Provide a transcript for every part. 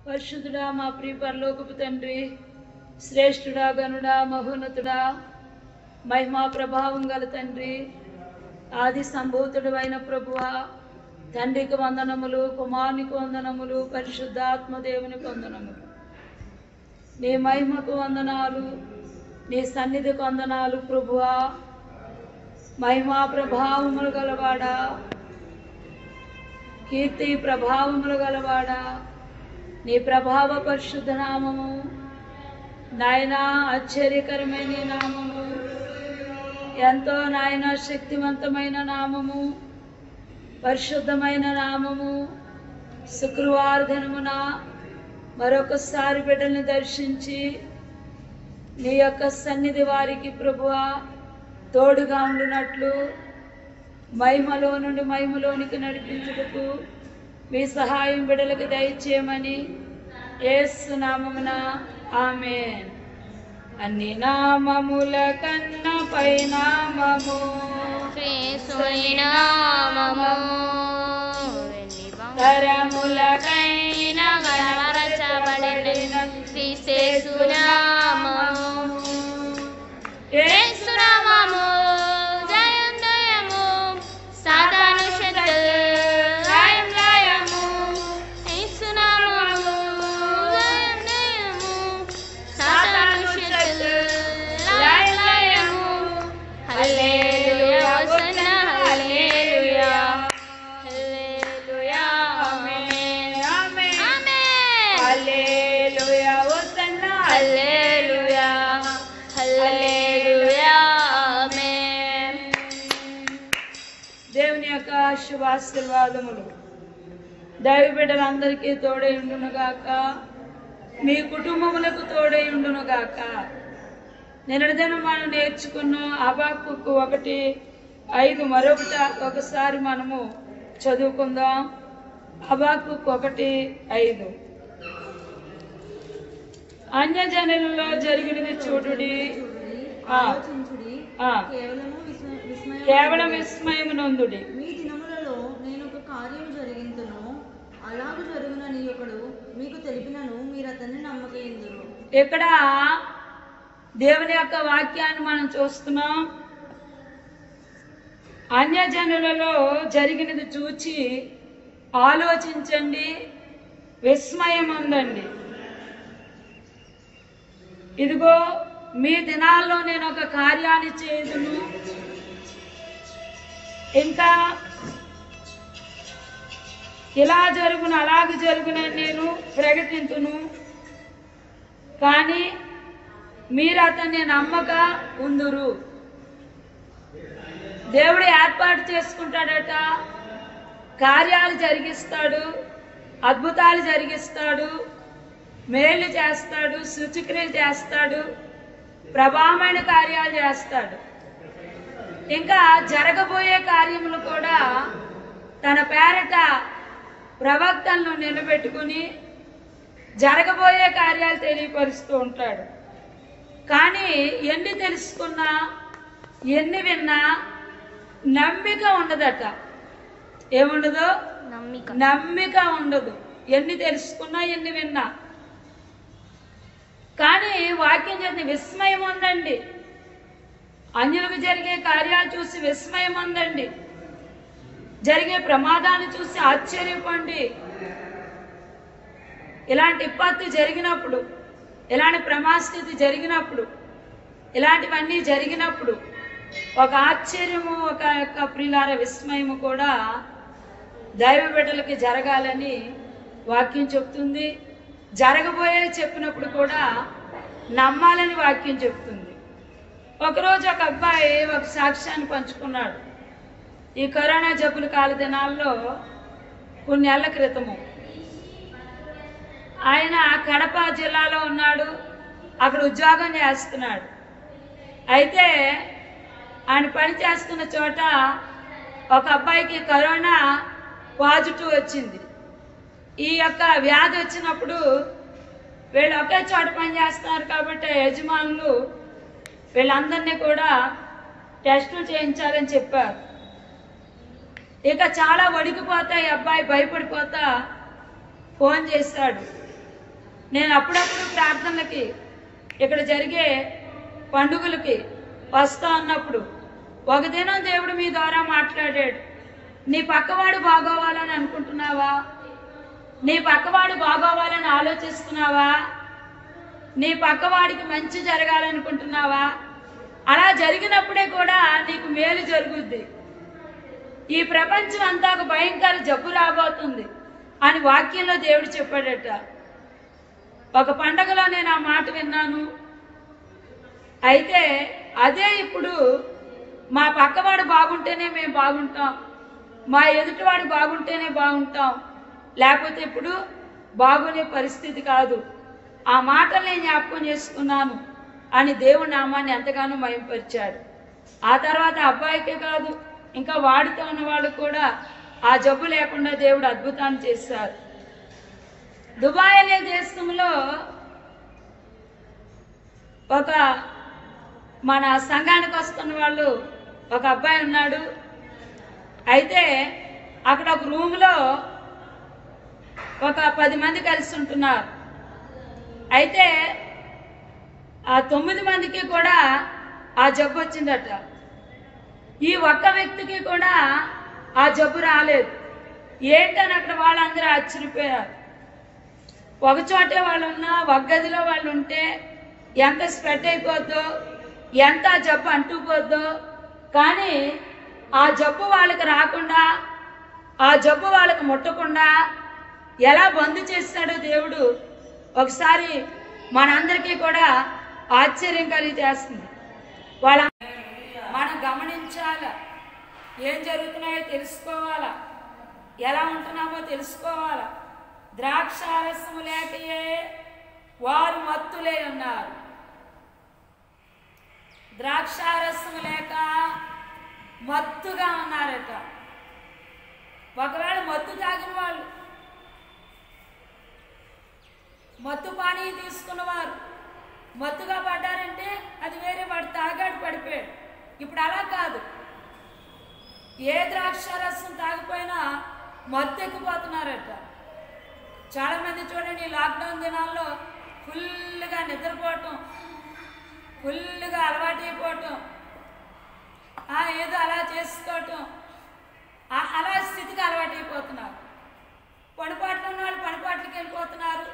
పరిశుద్ధుడా మా ప్రియ పరలోకపు తండ్రి శ్రేష్ఠుడా గనుడా మహోన్నతుడా మహిమా ప్రభావం గల తండ్రి ఆది సంభూతుడు అయిన ప్రభువా తండ్రికి వందనములు కుమారునికి వందనములు పరిశుద్ధాత్మ దేవునికి వందనములు నీ మహిమకు వందనాలు నీ సన్నిధికి వందనాలు ప్రభువా మహిమా ప్రభావములు గలవాడా కీర్తి ప్రభావములు గలవాడా నీ ప్రభావ పరిశుద్ధ నామము నాయన ఆశ్చర్యకరమైన నీ నామము ఎంతో నాయన శక్తివంతమైన నామము పరిశుద్ధమైన నామము శుక్రవార దినమున మరొకసారి బిడ్డల్ని దర్శించి నీ యొక్క సన్నిధి వారికి ప్రభువా తోడుగా ఉండినట్లు మహిమలో నుండి మహిమలోనికి నడిపించుటకు మీ సహాయం బిడలకు దయచేయమని యేసు నామమున ఆమె అన్ని నామముల కన్న పై నామము శ్రీసుని నామము వెండి తరములకైన గణపరచబడిన క్రీస్తు నామము యేసు నామము జయం జయము సాతాను శక్తులు లయం లయము యేసు నామము జయం జయము సాతాను శక్తులు లయం లయము హల్లెలూయా హోసన్నా హల్లెలూయా హల్లెలూయా ఆమేన్ ఆమేన్. ఆమేన్ హల్లెలూయా హోసన్నా. హల్లెలూయా హల్లెలూయా ఆమేన్ దేవుని యొక్క శుభాశీర్వాదములు దైవ బిడ్డలందరికీ తోడై ఉండునుగాక మీ కుటుంబములకు తోడై ఉండునుగాక నిన్నటి దినం మనం నేర్చుకున్న అబాకుకు ఒకటి ఐదు మరొకట ఒకసారి మనము చదువుకుందాం అబాకుకు ఒకటి ఐదు అన్యజనులలో జరిగినది చూడుడి ఆ, ఆలోచించుడి ఆ, కేవలము విస్మ- విస్మయం కేవలం విస్మయమునందుడి మీ దినములలో నేను ఒక కార్యం జరిగింతును అలాగు జరుగునని ఒకడు మీకు తెలిపినను మీరు అతన్ని నమ్మకయిందురు ఇక్కడ దేవుని యొక్క వాక్యాన్ని మనం చూస్తున్నాం అన్యజనులలో జరిగినది చూచి ఆలోచించండి విస్మయం ఉందండి ఇదిగో మీ దినాల్లో నేను ఒక కార్యాన్ని చేయుదును ఇంకా ఇలా జరుగును అలాగ జరుగునని నేను ప్రకటింతును కానీ మీరు అతన్ని నమ్మక ఉందురు దేవుడు ఏర్పాటు చేసుకుంటాడట కార్యాలు జరిగిస్తాడు అద్భుతాలు జరిగిస్తాడు మేలు చేస్తాడు శుచిక్రియలు చేస్తాడు ప్రభావమైన కార్యాలు చేస్తాడు ఇంకా జరగబోయే కార్యములు కూడా తన పేరట ప్రవక్తలను నిలబెట్టుకుని జరగబోయే కార్యాలు తెలియపరుస్తూ ఉంటాడు కానీ ఎన్ని తెలుసుకున్నా ఎన్ని విన్నా నమ్మిక ఉండదట ఏముండదు నమ్మిక నమ్మిక ఉండదు ఎన్ని తెలుసుకున్నా ఎన్ని విన్నా కానీ వాక్యం చేసిన విస్మయం ఉందండి అన్యులకు జరిగే కార్యాలు చూసి విస్మయం ఉందండి జరిగే ప్రమాదాన్ని చూసి ఆశ్చర్యపండి ఇలాంటి విపత్తు జరిగినప్పుడు ఇలాంటి ప్రమాదస్థితి జరిగినప్పుడు ఇలాంటివన్నీ జరిగినప్పుడు ఒక ఆశ్చర్యము ఒక యొక్క ప్రియులార విస్మయము కూడా దైవ బిడ్డలకి జరగాలని వాక్యం చెప్తుంది జరగబోయే చెప్పినప్పుడు కూడా నమ్మాలని వాక్యం చెప్తుంది ఒకరోజు ఒక అబ్బాయి ఒక సాక్ష్యాన్ని పంచుకున్నాడు ఈ కరోనా జబ్బుల కాల దినాల్లో కొన్ని నెలల క్రితము ఆయన కడప జిల్లాలో ఉన్నాడు అక్కడ ఉద్యోగం చేస్తున్నాడు అయితే ఆయన పని చేస్తున్న చోట ఒక అబ్బాయికి కరోనా పాజిటివ్ వచ్చింది ఈ యొక్క వ్యాధి వచ్చినప్పుడు వీళ్ళు ఒకే చోట పని చేస్తున్నారు కాబట్టి యజమానులు వీళ్ళందరినీ కూడా టెస్టులు చేయించాలని చెప్పారు ఇక చాలా వణికిపోతా ఈ అబ్బాయి భయపడిపోతా ఫోన్ చేశాడు నేను అప్పుడప్పుడు ప్రార్థనలకి ఇక్కడ జరిగే పండుగలకి వస్తా ఉన్నప్పుడు ఒక దినం దేవుడు మీ ద్వారా మాట్లాడాడు నీ పక్కవాడు బాగోవాలని అనుకుంటున్నావా నీ పక్కవాడు బాగోవాలని ఆలోచిస్తున్నావా నీ పక్కవాడికి మంచి జరగాలనుకుంటున్నావా అలా జరిగినప్పుడే కూడా నీకు మేలు జరుగుద్ది ఈ ప్రపంచం అంతా ఒక భయంకర జబ్బు రాబోతుంది అని వాక్యంలో దేవుడు చెప్పాడట ఒక పండగలో నేను ఆ మాట విన్నాను అయితే అదే ఇప్పుడు మా పక్కవాడు బాగుంటేనే మేము బాగుంటాం మా ఎదుటివాడు బాగుంటేనే బాగుంటాం లేకపోతే ఇప్పుడు బాగునే పరిస్థితి కాదు ఆ మాటలు నేను జ్ఞాపకం చేసుకున్నాను అని దేవుడి నామాన్ని ఎంతగానో మయంపరిచాడు ఆ తర్వాత అబ్బాయికే కాదు ఇంకా వాడితో ఉన్నవాడు కూడా ఆ జబ్బు లేకుండా దేవుడు అద్భుతాన్ని చేశారు దుబాయ్ అనే దేశంలో ఒక మన సంఘానికి వస్తున్న వాళ్ళు ఒక అబ్బాయి ఉన్నాడు అయితే అక్కడ ఒక రూమ్లో ఒక పది మంది కలిసి ఉంటున్నారు అయితే ఆ తొమ్మిది మందికి కూడా ఆ జబ్బు వచ్చిందట ఈ ఒక్క వ్యక్తికి కూడా ఆ జబ్బు రాలేదు ఏంటని అక్కడ వాళ్ళందరూ ఆశ్చర్యపోయారు ఒక చోటే వాళ్ళు ఉన్నా ఒక గదిలో వాళ్ళు ఉంటే ఎంత స్ప్రెడ్ అయిపోద్దో ఎంత ఆ జబ్బు అంటుకుపోద్దో కానీ ఆ జబ్బు వాళ్ళకి రాకుండా ఆ జబ్బు వాళ్ళకి ముట్టకుండా ఎలా బంద్ చేస్తాడో దేవుడు ఒకసారి మనందరికీ కూడా ఆశ్చర్యం కలిగి చేస్తుంది వాళ్ళ మనం గమనించాల ఏం జరుగుతున్నాయో తెలుసుకోవాలా ఎలా ఉంటున్నామో తెలుసుకోవాలా ద్రాక్షారసము లేకయే వారు మత్తులే ఉన్నారు ద్రాక్షారసము లేక మత్తుగా ఉన్నారట ఒకవేళ మత్తు తాగిన వాళ్ళు మత్తు పానీ తీసుకున్నవారు మత్తుగా పడ్డారంటే అది వేరే వాడు తాగాడు పడిపోయాడు ఇప్పుడు అలా కాదు ఏ ద్రాక్ష రసం తాగిపోయినా మత్తు ఎక్కిపోతున్నారట చాలా మంది చూడండి ఈ లాక్డౌన్ దినాల్లో ఫుల్గా నిద్రపోవటం ఫుల్గా అలవాటు అయిపోవటం ఆ, ఏదో అలా చేసుకోవటం ఆ- అలా స్థితికి అలవాటు అయిపోతున్నారు పనిపాట్లు ఉన్న వాళ్ళు పనిపాట్లకి వెళ్ళిపోతున్నారు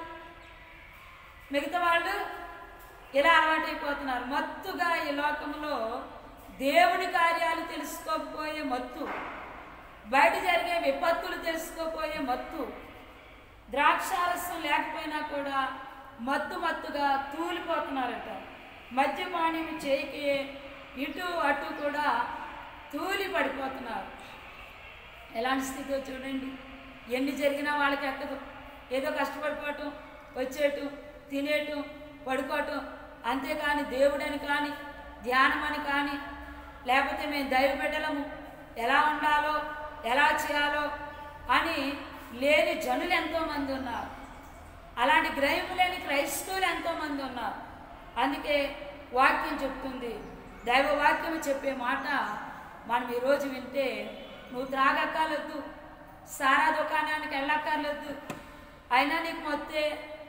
మిగతా వాళ్ళు ఇలా అలవాటైపోతున్నారు మత్తుగా ఈ లోకంలో దేవుని కార్యాలు తెలుసుకోకపోయే మత్తు బయట జరిగే విపత్తులు తెలుసుకోపోయే మత్తు ద్రాక్షారసం లేకపోయినా కూడా మత్తు మత్తుగా తూలిపోతున్నారట మద్యపానం చేయికి ఇటు అటు కూడా తూలి పడిపోతున్నారు ఎలాంటి స్థితిలో చూడండి ఎన్ని జరిగినా వాళ్ళకి ఎక్కదు ఏదో కష్టపడిపోవటం వచ్చేయటం తినేయటం పడుకోవటం అంతేకాని దేవుడని కానీ ధ్యానం అని కానీ లేకపోతే మేము దైవ బిడ్డలము ఎలా ఉండాలో ఎలా చేయాలో అని లేని జనులు ఎంతోమంది ఉన్నారు అలాంటి గ్రహింపు లేని క్రైస్తవులు ఎంతోమంది ఉన్నారు అందుకే వాక్యం చెప్తుంది దైవ వాక్యం చెప్పే మాట మనం ఈరోజు వింటే నువ్వు త్రాగక్కర్లేదు సారా దుకాణానికి వెళ్ళక్కర్లేదు అయినా నీకు మొత్తే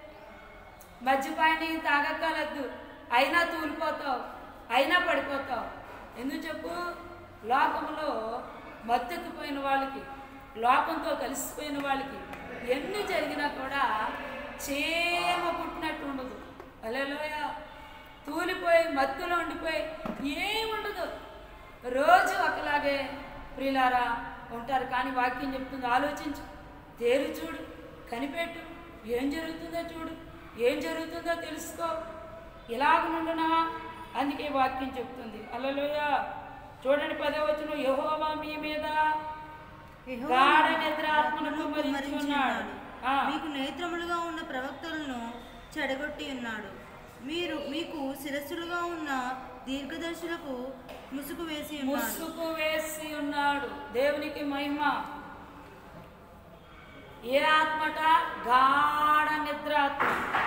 మద్యపాని తాగక్కర్లేదు అయినా తూలిపోతావు అయినా పడిపోతావు ఎందుకు చెప్పు లోకంలో మత్తెక్కిపోయిన వాళ్ళకి లోకంతో కలిసిపోయిన వాళ్ళకి ఎన్ని జరిగినా కూడా చేమ పుట్టినట్టు ఉండదు అలెలోయ తూలిపోయి మత్తులో ఉండిపోయి ఏముండదు రోజు ఒకలాగే ప్రియులారా ఉంటారు కానీ వాక్యం చెప్తుంది ఆలోచించు తేరు చూడు కనిపెట్టు ఏం జరుగుతుందో చూడు ఏం జరుగుతుందో తెలుసుకో ఇలాగ నుండునా అందుకే వాక్యం చెప్తుంది అల్లలోయ చూడండి పదవచనం యహోవా మీ మీద యెహోవా గాఢ నిద్ర ఆత్మను ఆత్మను కుమ్మరించి కుమ్మరించి ఉన్నాడు. ఉన్నాడు. ఆ. మీకు నేత్రములుగా ఉన్న ప్రవక్తలను చెడగొట్టి ఉన్నాడు మీరు మీకు శిరస్సులుగా ఉన్న దీర్ఘదర్శులకు ముసుగు వేసి ఉన్నాడు ముసుగు వేసి ఉన్నాడు దేవునికి మహిమ ఏ ఆత్మట గాఢ నిద్ర ఆత్మ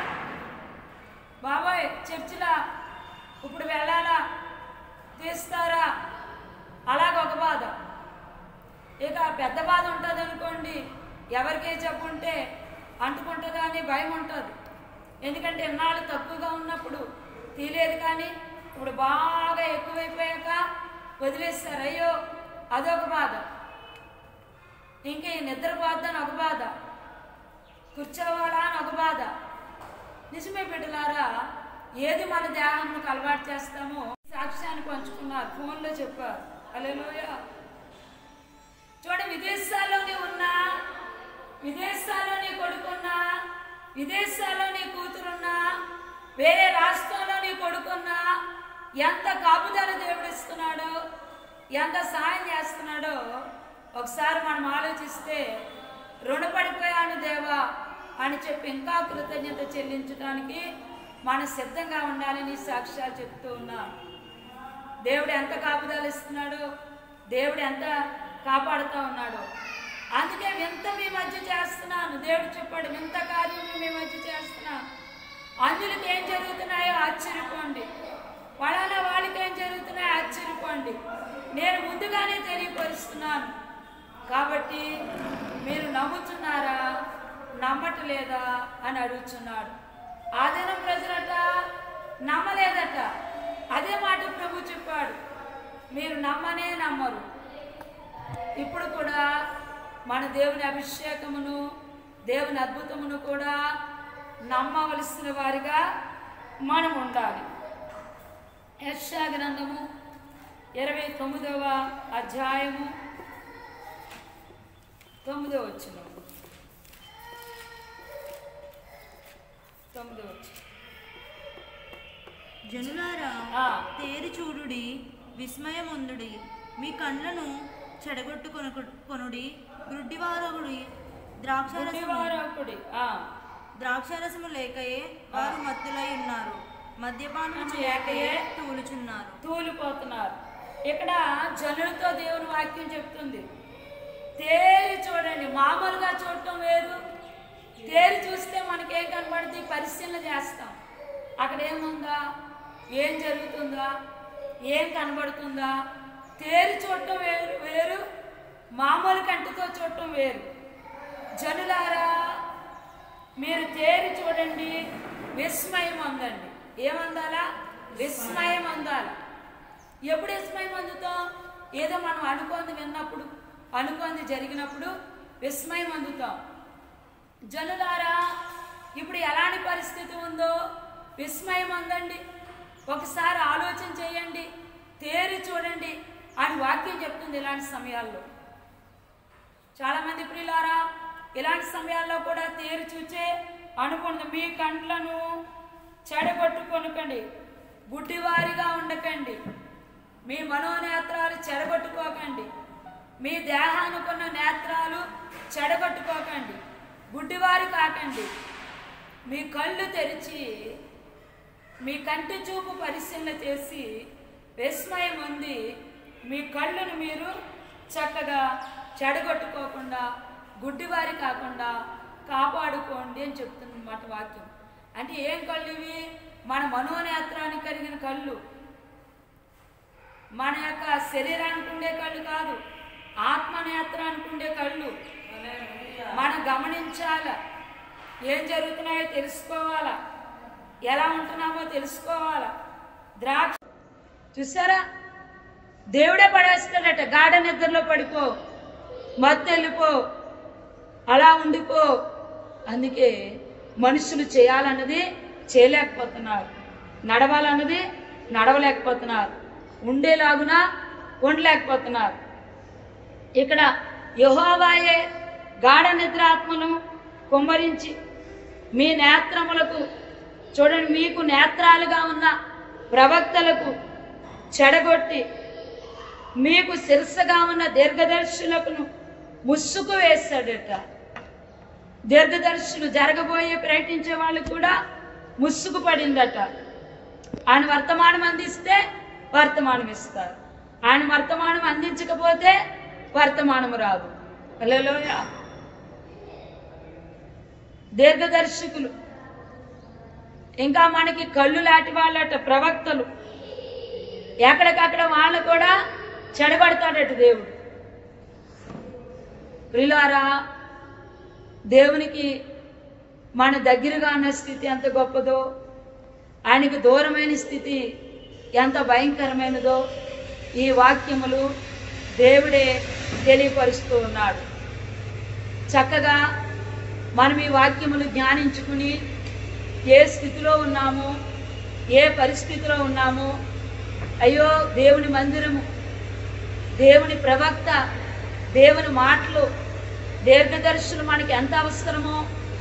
బాబాయ్ చర్చిలా ఇప్పుడు వెళ్ళాలా తీస్తారా అలాగ ఒక బాధ ఇక పెద్ద బాధ ఉంటుంది అనుకోండి ఎవరికే చెప్పుంటే అంటుకుంటుందా అని భయం ఉంటుంది ఎందుకంటే ఇన్నాళ్ళు తక్కువగా ఉన్నప్పుడు తీలేదు కానీ ఇప్పుడు బాగా ఎక్కువైపోయాక వదిలేస్తారు అయ్యో అదొక బాధ ఇంకా ఈ నిద్రపోద్దని ఒక బాధ కూర్చోవాలా అని ఒక బాధ నిజమే బిడ్డలారా ఏది మన దేహానికి అలవాటు చేస్తామో సాక్ష్యాన్ని పంచుకున్నారు ఫోన్లో చెప్పారు అలెలోయ చూడ విదేశాల్లోనే ఉన్నా విదేశాల్లో నీ కొడుకున్నా విదేశాల్లో నీ కూతురున్నా వేరే రాష్ట్రంలో నీ కొడుకున్నా ఎంత కాపుదల దేవుడు ఇస్తున్నాడో ఎంత సాయం చేస్తున్నాడో ఒకసారి మనం ఆలోచిస్తే రుణపడిపోయాను దేవా అని చెప్పి ఇంకా కృతజ్ఞత చెల్లించడానికి మనం సిద్ధంగా ఉండాలని సాక్ష్యాలు చెప్తూ ఉన్నాం దేవుడు ఎంత కాపుదలు ఇస్తున్నాడో దేవుడు ఎంత కాపాడుతూ ఉన్నాడో అందుకే వింత మీ మధ్య చేస్తున్నాను దేవుడు చెప్పాడు వింత కార్యం మీ మధ్య చేస్తున్నాను అందులోకి ఏం జరుగుతున్నాయో ఆశ్చర్యపోండి పలానా వాళ్ళకి ఏం జరుగుతున్నాయో ఆశ్చర్యపోండి నేను ముందుగానే తెలియపరుస్తున్నాను కాబట్టి మీరు నమ్ముతున్నారా నమ్మట్లేదా అని అడుగుతున్నాడు ఆ దినం ప్రజలట నమ్మలేదట అదే మాట ప్రభు చెప్పాడు మీరు నమ్మనే నమ్మరు ఇప్పుడు కూడా మన దేవుని అభిషేకమును దేవుని అద్భుతమును కూడా నమ్మవలసిన వారిగా మనం ఉండాలి యెషయా గ్రంథము ఇరవై తొమ్మిదవ అధ్యాయము తొమ్మిదో వచ్చిన తొమ్మిదో వచ్చిన జనులారా ఆ. తేరి చూడుడి విస్మయముందుడి మీ కండ్లను చెడగొట్టుకొను కొనుడి గుడ్డివారగుడి ద్రాక్షారసము గుడ్డివారొకడి. ఆ ద్రాక్షారసము లేకయే వారు మత్తులై ఉన్నారు మద్యపానం ఆమె చేయకయే లేకయే తూలుచున్నారు తూలిపోతున్నారు ఇక్కడ జనులతో దేవుని వాక్యం చెప్తుంది తేరి చూడండి మామూలుగా చూడటం వేరు తేరి చూస్తే మనకేం కనబడుతుంది పరిశీలన చేస్తాం అక్కడ ఏముందా ఏం జరుగుతుందా ఏం కనబడుతుందా తేరి చూడటం వేరు వేరు మామూలు కంటితో చూడటం వేరు జనులారా మీరు తేరి చూడండి విస్మయం అందండి ఏమందాలా విస్మయం అందాలి ఎప్పుడు విస్మయం అందుతాం ఏదో మనం అనుకోంది విన్నప్పుడు అనుకోంది జరిగినప్పుడు విస్మయం అందుతాం జనులారా ఇప్పుడు ఎలాంటి పరిస్థితి ఉందో విస్మయం అందండి ఒకసారి ఆలోచన చేయండి తేరి చూడండి అని వాక్యం చెప్తుంది ఇలాంటి సమయాల్లో చాలామంది ప్రియులారా ఇలాంటి సమయాల్లో కూడా తేరి చూచే అనుకుంది మీ కండ్లను చెడగొట్టుకొనకండి గుడ్డివారిగా ఉండకండి మీ మనోనేత్రాలు చెడగొట్టుకోకండి మీ దేహానుకున్న నేత్రాలు చెడగొట్టుకోకండి గుడ్డివారి కాకండి మీ కళ్ళు తెరిచి మీ కంటి చూపు పరిశీలన చేసి విస్మయం ఉంది మీ కళ్ళను మీరు చక్కగా చెడగొట్టుకోకుండా గుడ్డివారి కాకుండా కాపాడుకోండి అని చెప్తుంది మాట వాక్యం అంటే ఏం కళ్ళు ఇవి మన మనోనేత్రానికి కలిగిన కళ్ళు మన యొక్క శరీరానికి ఉండే కళ్ళు కాదు ఆత్మనేత్రానికి ఉండే కళ్ళు మనం గమనించాల ఏం జరుగుతున్నాయో తెలుసుకోవాలా ఎలా ఉంటున్నామో తెలుసుకోవాలా ద్రాక్ష చూసారా దేవుడే పడేస్తాడట గాఢ నిద్రలో పడిపో మత్తు వెళ్ళిపో అలా ఉండిపో అందుకే మనుషులు చేయాలన్నది చేయలేకపోతున్నారు నడవాలన్నది నడవలేకపోతున్నారు ఉండేలాగున ఉండలేకపోతున్నారు ఇక్కడ యహోవాయే గాఢ నిద్రాత్మను కుమ్మరించి మీ నేత్రములకు చూడండి మీకు నేత్రాలుగా ఉన్న ప్రవక్తలకు చెడగొట్టి మీకు శిరస్సుగా ఉన్న దీర్ఘదర్శులకు ముసుగు వేశాడట దీర్ఘదర్శులు జరగబోయే ప్రయత్నించే వాళ్ళకు కూడా ముసుగు పడిందట ఆయన వర్తమానం అందిస్తే వర్తమానం ఇస్తారు ఆయన వర్తమానం అందించకపోతే వర్తమానం రాదు హల్లెలూయ దీర్ఘదర్శకులు ఇంకా మనకి కళ్ళు లాంటి వాళ్ళట ప్రవక్తలు ఎక్కడికక్కడ వాళ్ళు కూడా చెడగొడతాడట దేవుడు ప్రిలారా దేవునికి మన దగ్గరగా ఉన్న స్థితి ఎంత గొప్పదో ఆయనకు దూరమైన స్థితి ఎంత భయంకరమైనదో ఈ వాక్యములు దేవుడే తెలియపరుస్తూ ఉన్నాడు చక్కగా మనం ఈ వాక్యములు ధ్యానించుకుని ఏ స్థితిలో ఉన్నామో ఏ పరిస్థితిలో ఉన్నామో అయ్యో దేవుని మందిరము దేవుని ప్రవక్త దేవుని మాటలు దీర్ఘదర్శులు మనకి ఎంత అవసరమో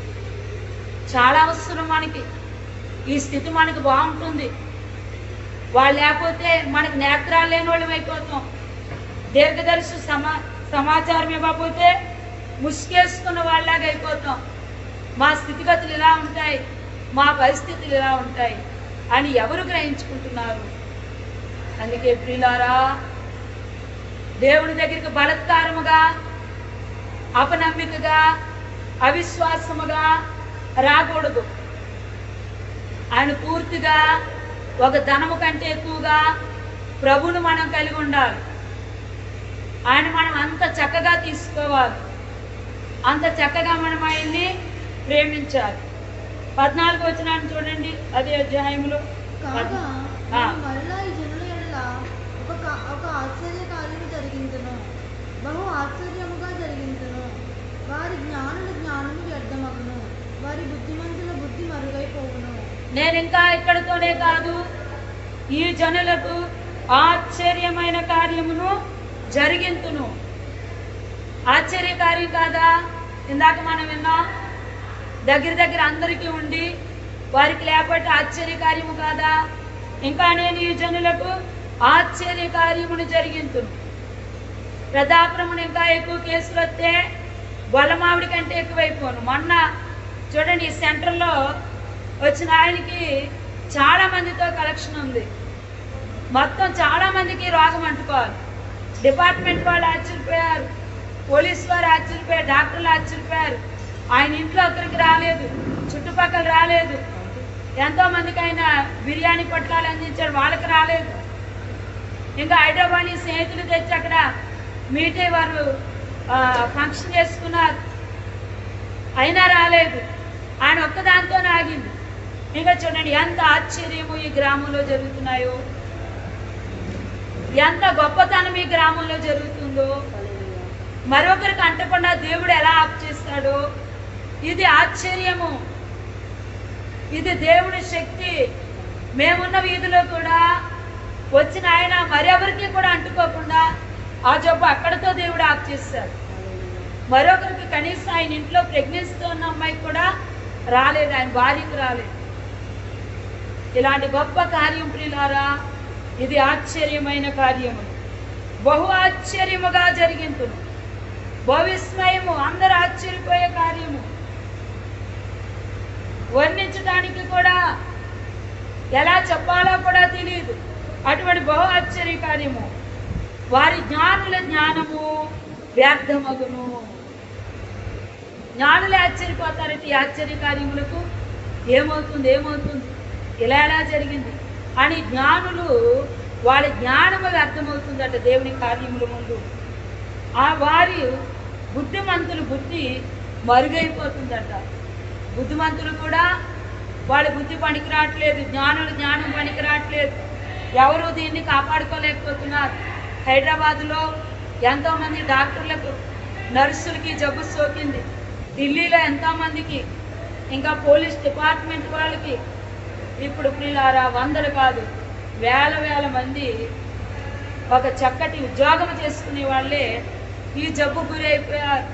చాలా అవసరం మనకి ఈ స్థితి మనకు బాగుంటుంది వాళ్ళు లేకపోతే మనకు నేత్రాలు లేని వాళ్ళం అయిపోతాం దీర్ఘదర్శి సమా సమాచారం ఇవ్వకపోతే ముసుకేసుకున్న వాళ్ళలాగా అయిపోతాం మా స్థితిగతులు ఇలా ఉంటాయి మా పరిస్థితులు ఇలా ఉంటాయి అని ఎవరు గ్రహించుకుంటున్నారు అందుకే ప్రియులారా దేవుని దగ్గరికి బలత్కారముగా అపనమ్మికగా అవిశ్వాసముగా రాకూడదు ఆయన పూర్తిగా ఒక ధనము కంటే ఎక్కువగా ప్రభువును మనం కలిగి ఉండాలి ఆయన మనం అంత చక్కగా తీసుకోవాలి అంత చక్కగా మనం ఆయన్ని ప్రేమించాలి పద్నాలుగు వచ్చినాన్ని చూడండి అదే అధ్యాయంలో కాగా ఆ. నేను మరలా ఈ జనుల ఎడల ఒక కా- ఒక ఆశ్చర్య కార్యము జరిగించును బహు ఆశ్చర్యముగా జరిగించును వారి జ్ఞానుల జ్ఞానము వ్యర్థమగును వారి బుద్ధిమంతుల బుద్ధి మరుగైపోవును నేను ఇంకా ఇక్కడితోనే కాదు ఈ జనులకు ఆశ్చర్యమైన కార్యమును జరిగింతును ఆశ్చర్య కార్యం కాదా ఇందాక మనం విన్నాం దగ్గర దగ్గర అందరికీ ఉండి వారికి లేకపోతే ఆశ్చర్య కార్యము కాదా ఇంకా నేను ఈ జనులకు ఆశ్చర్య కార్యమును జరిగింతును ప్రతాపరమును ఇంకా ఎక్కువ కేసులు వస్తే గొల్లమావిడి కంటే ఎక్కువైపోను మొన్న చూడండి ఈ సెంటర్లో వచ్చిన ఆయనకి చాలా మందితో కలెక్షన్ ఉంది మొత్తం చాలా మందికి రోగం అంటుకోవాలి డిపార్ట్మెంట్ వాళ్ళు ఆశ్చర్యపోయారు పోలీస్ వారు ఆశ్చర్యపోయారు డాక్టర్లు ఆశ్చర్యపోయారు ఆయన ఇంట్లో ఒకరికి రాలేదు చుట్టుపక్కల రాలేదు ఎంతో మందికి ఆయన బిర్యానీ పొట్లాలు అందించాడు వాళ్ళకి రాలేదు ఇంకా హైదరాబాద్ ని స్నేహితులు తెచ్చి అక్కడ మీట్ అయ్యి వారు ఆ, ఫంక్షన్ చేసుకున్నారు అయినా రాలేదు ఆయన ఒక్కదాంతో ఆగింది ఇంకా చూడండి ఎంత ఆశ్చర్యము ఈ గ్రామంలో జరుగుతున్నాయో ఎంత గొప్పతనం ఈ గ్రామంలో జరుగుతుందో మరొకరికి అంటకుండా దేవుడు ఎలా ఆప్ చేస్తాడో ఇది ఆశ్చర్యము ఇది దేవుడి శక్తి మేమున్న వీధిలో కూడా వచ్చిన ఆయన మరెవరికి కూడా అంటుకోకుండా ఆ జబ్బు అక్కడతో దేవుడు ఆప్ చేస్తాడు మరొకరికి కనీసం ఆయన ఇంట్లో ప్రెగ్నెన్సీతో ఉన్న అమ్మాయికి కూడా రాలేదు ఆయన భార్యకు రాలేదు ఇలాంటి గొప్ప కార్యం ప్రియులారా ఇది ఆశ్చర్యమైన కార్యము బహు ఆశ్చర్యముగా జరిగింతును భవిస్మయము అందరు ఆశ్చర్యపోయే కార్యము వర్ణించడానికి కూడా ఎలా చెప్పాలో కూడా తెలియదు అటువంటి బహు ఆశ్చర్య కార్యము వారి జ్ఞానుల జ్ఞానము వ్యర్థమగును జ్ఞానులే ఆశ్చర్యపోతారట ఈ ఆశ్చర్య కార్యములకు ఏమవుతుంది ఏమవుతుంది ఇలా ఎలా జరిగింది అని జ్ఞానులు వాళ్ళ జ్ఞానము వ్యర్థమవుతుందట దేవుని కార్యముల ముందు ఆ వారి బుద్ధిమంతుల బుద్ధి మరుగైపోతుందట బుద్ధిమంతులు కూడా వాళ్ళ బుద్ధి పనికి రావట్లేదు జ్ఞానుల జ్ఞానం పనికి రావట్లేదు ఎవరు దీన్ని కాపాడుకోలేకపోతున్నారు హైదరాబాద్లో ఎంతోమంది డాక్టర్లకు నర్సులకి జబ్బు సోకింది ఢిల్లీలో ఎంతోమందికి ఇంకా పోలీస్ డిపార్ట్మెంట్ వాళ్ళకి ఇప్పుడు ప్రియులారా వందలు కాదు వేల వేల మంది ఒక చక్కటి ఉద్యోగం చేసుకునే వాళ్ళే ఈ జబ్బు గురి అయిపోయారు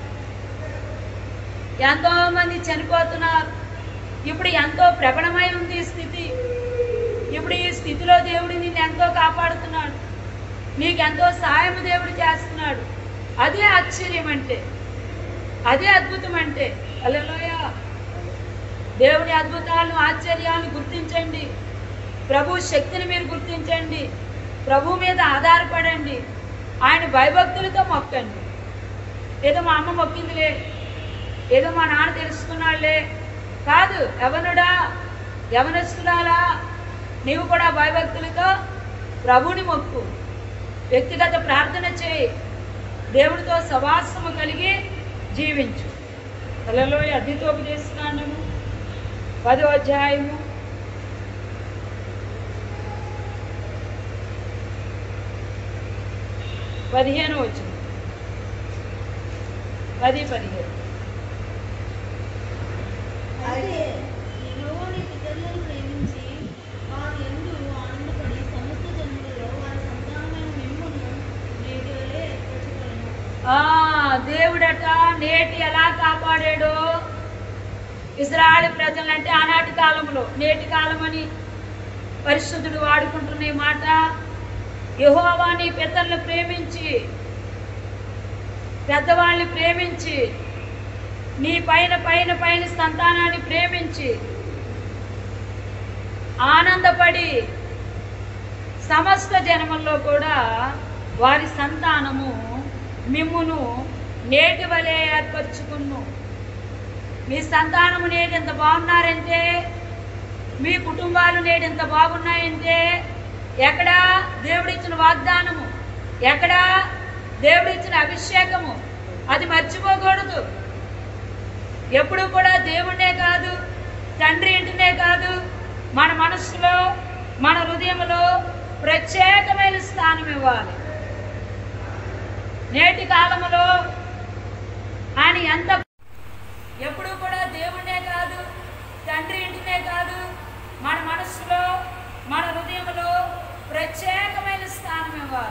ఎంతో మంది చనిపోతున్నారు ఇప్పుడు ఎంతో ప్రబలమై ఉంది ఈ స్థితి ఇప్పుడు ఈ స్థితిలో దేవుడు నిన్ను ఎంతో కాపాడుతున్నాడు నీకెంతో సాయం దేవుడు చేస్తున్నాడు అదే ఆశ్చర్యం అంటే అదే అద్భుతం అంటే అలలోయ దేవుని అద్భుతాలను ఆశ్చర్యాలను గుర్తించండి ప్రభు శక్తిని మీరు గుర్తించండి ప్రభు మీద ఆధారపడండి ఆయన భయభక్తులతో మొక్కండి ఏదో మా అమ్మ మొక్కిందిలే ఏదో మా నాన్న తెలుసుకున్నాడులే కాదు యవనుడా యవనస్తురాలా నీవు కూడా భయభక్తులతో ప్రభుని మొక్కు వ్యక్తిగత ప్రార్థన చేయి దేవుడితో సవాసము కలిగి జీవించు అలలో అద్భుతోపదేశకాండము పదో అధ్యాయము పదిహేను వచ్చింది పది పదిహేను అయితే యెహోవా నీ పితరులను ప్రేమించి వారి యందు ఆనందపడి సమస్త జన్మలలో వారి సంతానమైన మిమ్మును నేటి వలె ఏర్పరచుకొనెను. ఆ దేవుడట నేటి ఎలా కాపాడాడో ఇజ్రాయల్ ప్రజలంటే ఆనాటి కాలంలో నేటి కాలం అని పరిశుద్ధుడు వాడుకుంటున్న ఈ మాట యెహోవా నీ పితరులను ప్రేమించి పెద్దవాళ్ళని ప్రేమించి నీ పైన పైన పైన సంతానాన్ని ప్రేమించి ఆనందపడి సమస్త జనముల్లో కూడా వారి సంతానము మిమ్మును నేటి వలె ఏర్పరచుకును మీ సంతానము నేడు ఎంత బాగున్నారంటే మీ కుటుంబాలు నేడు ఎంత బాగున్నాయంటే ఎక్కడ దేవుడిచ్చిన వాగ్దానము ఎక్కడ దేవుడిచ్చిన అభిషేకము అది మర్చిపోకూడదు ఎప్పుడు కూడా దేవుడే కాదు తండ్రి ఇంటినే కాదు మన మనస్సులో మన హృదయంలో ప్రత్యేకమైన స్థానం ఇవ్వాలి నేటి కాలములో ఆయన ఎంత ఎప్పుడు కూడా దేవుడే కాదు తండ్రి ఇంటినే కాదు మన మనస్సులో మన హృదయంలో ప్రత్యేకమైన స్థానం ఇవ్వాలి